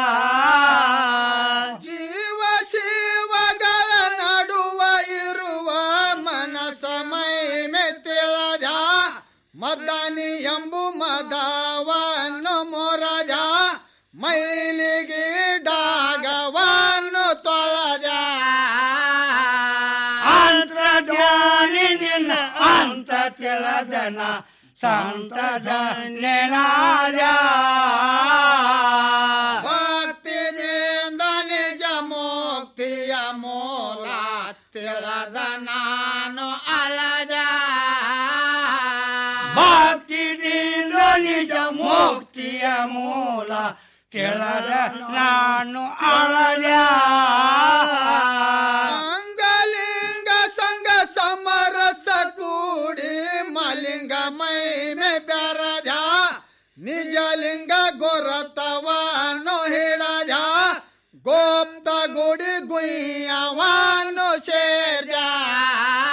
ಜೀವ ಶಿವಗಳ ನಡುವ ಇರುವ ಮನಸ ಮೈಮೆ ತಿಳಿದ ಮದನಿ ಎಂಬು ಮದವನ್ನು ಮೊರಜ ಮೈಲಿಗೆ ಡಾಗವನ್ನು ತೊಳೆದ ಅಂತರ್ಜ್ಞಾನಿ ನಿನ್ನ ಅಂತ ತಿಳಿದನ ಸಂತ ಧನ್ಯನಾದ ಭಕ್ತಿದಿಂದ ನಿಜ ಮುಕ್ತಿಯ ಮೂಲ ತಿಳಿದ ನಾನು ಅಲಜ ಭಕ್ತಿದಿಂದ ನಿಜ ಮುಕ್ತಿಯ ಮೂಲ ಕೆಳದ ನಾನು ಅಳದ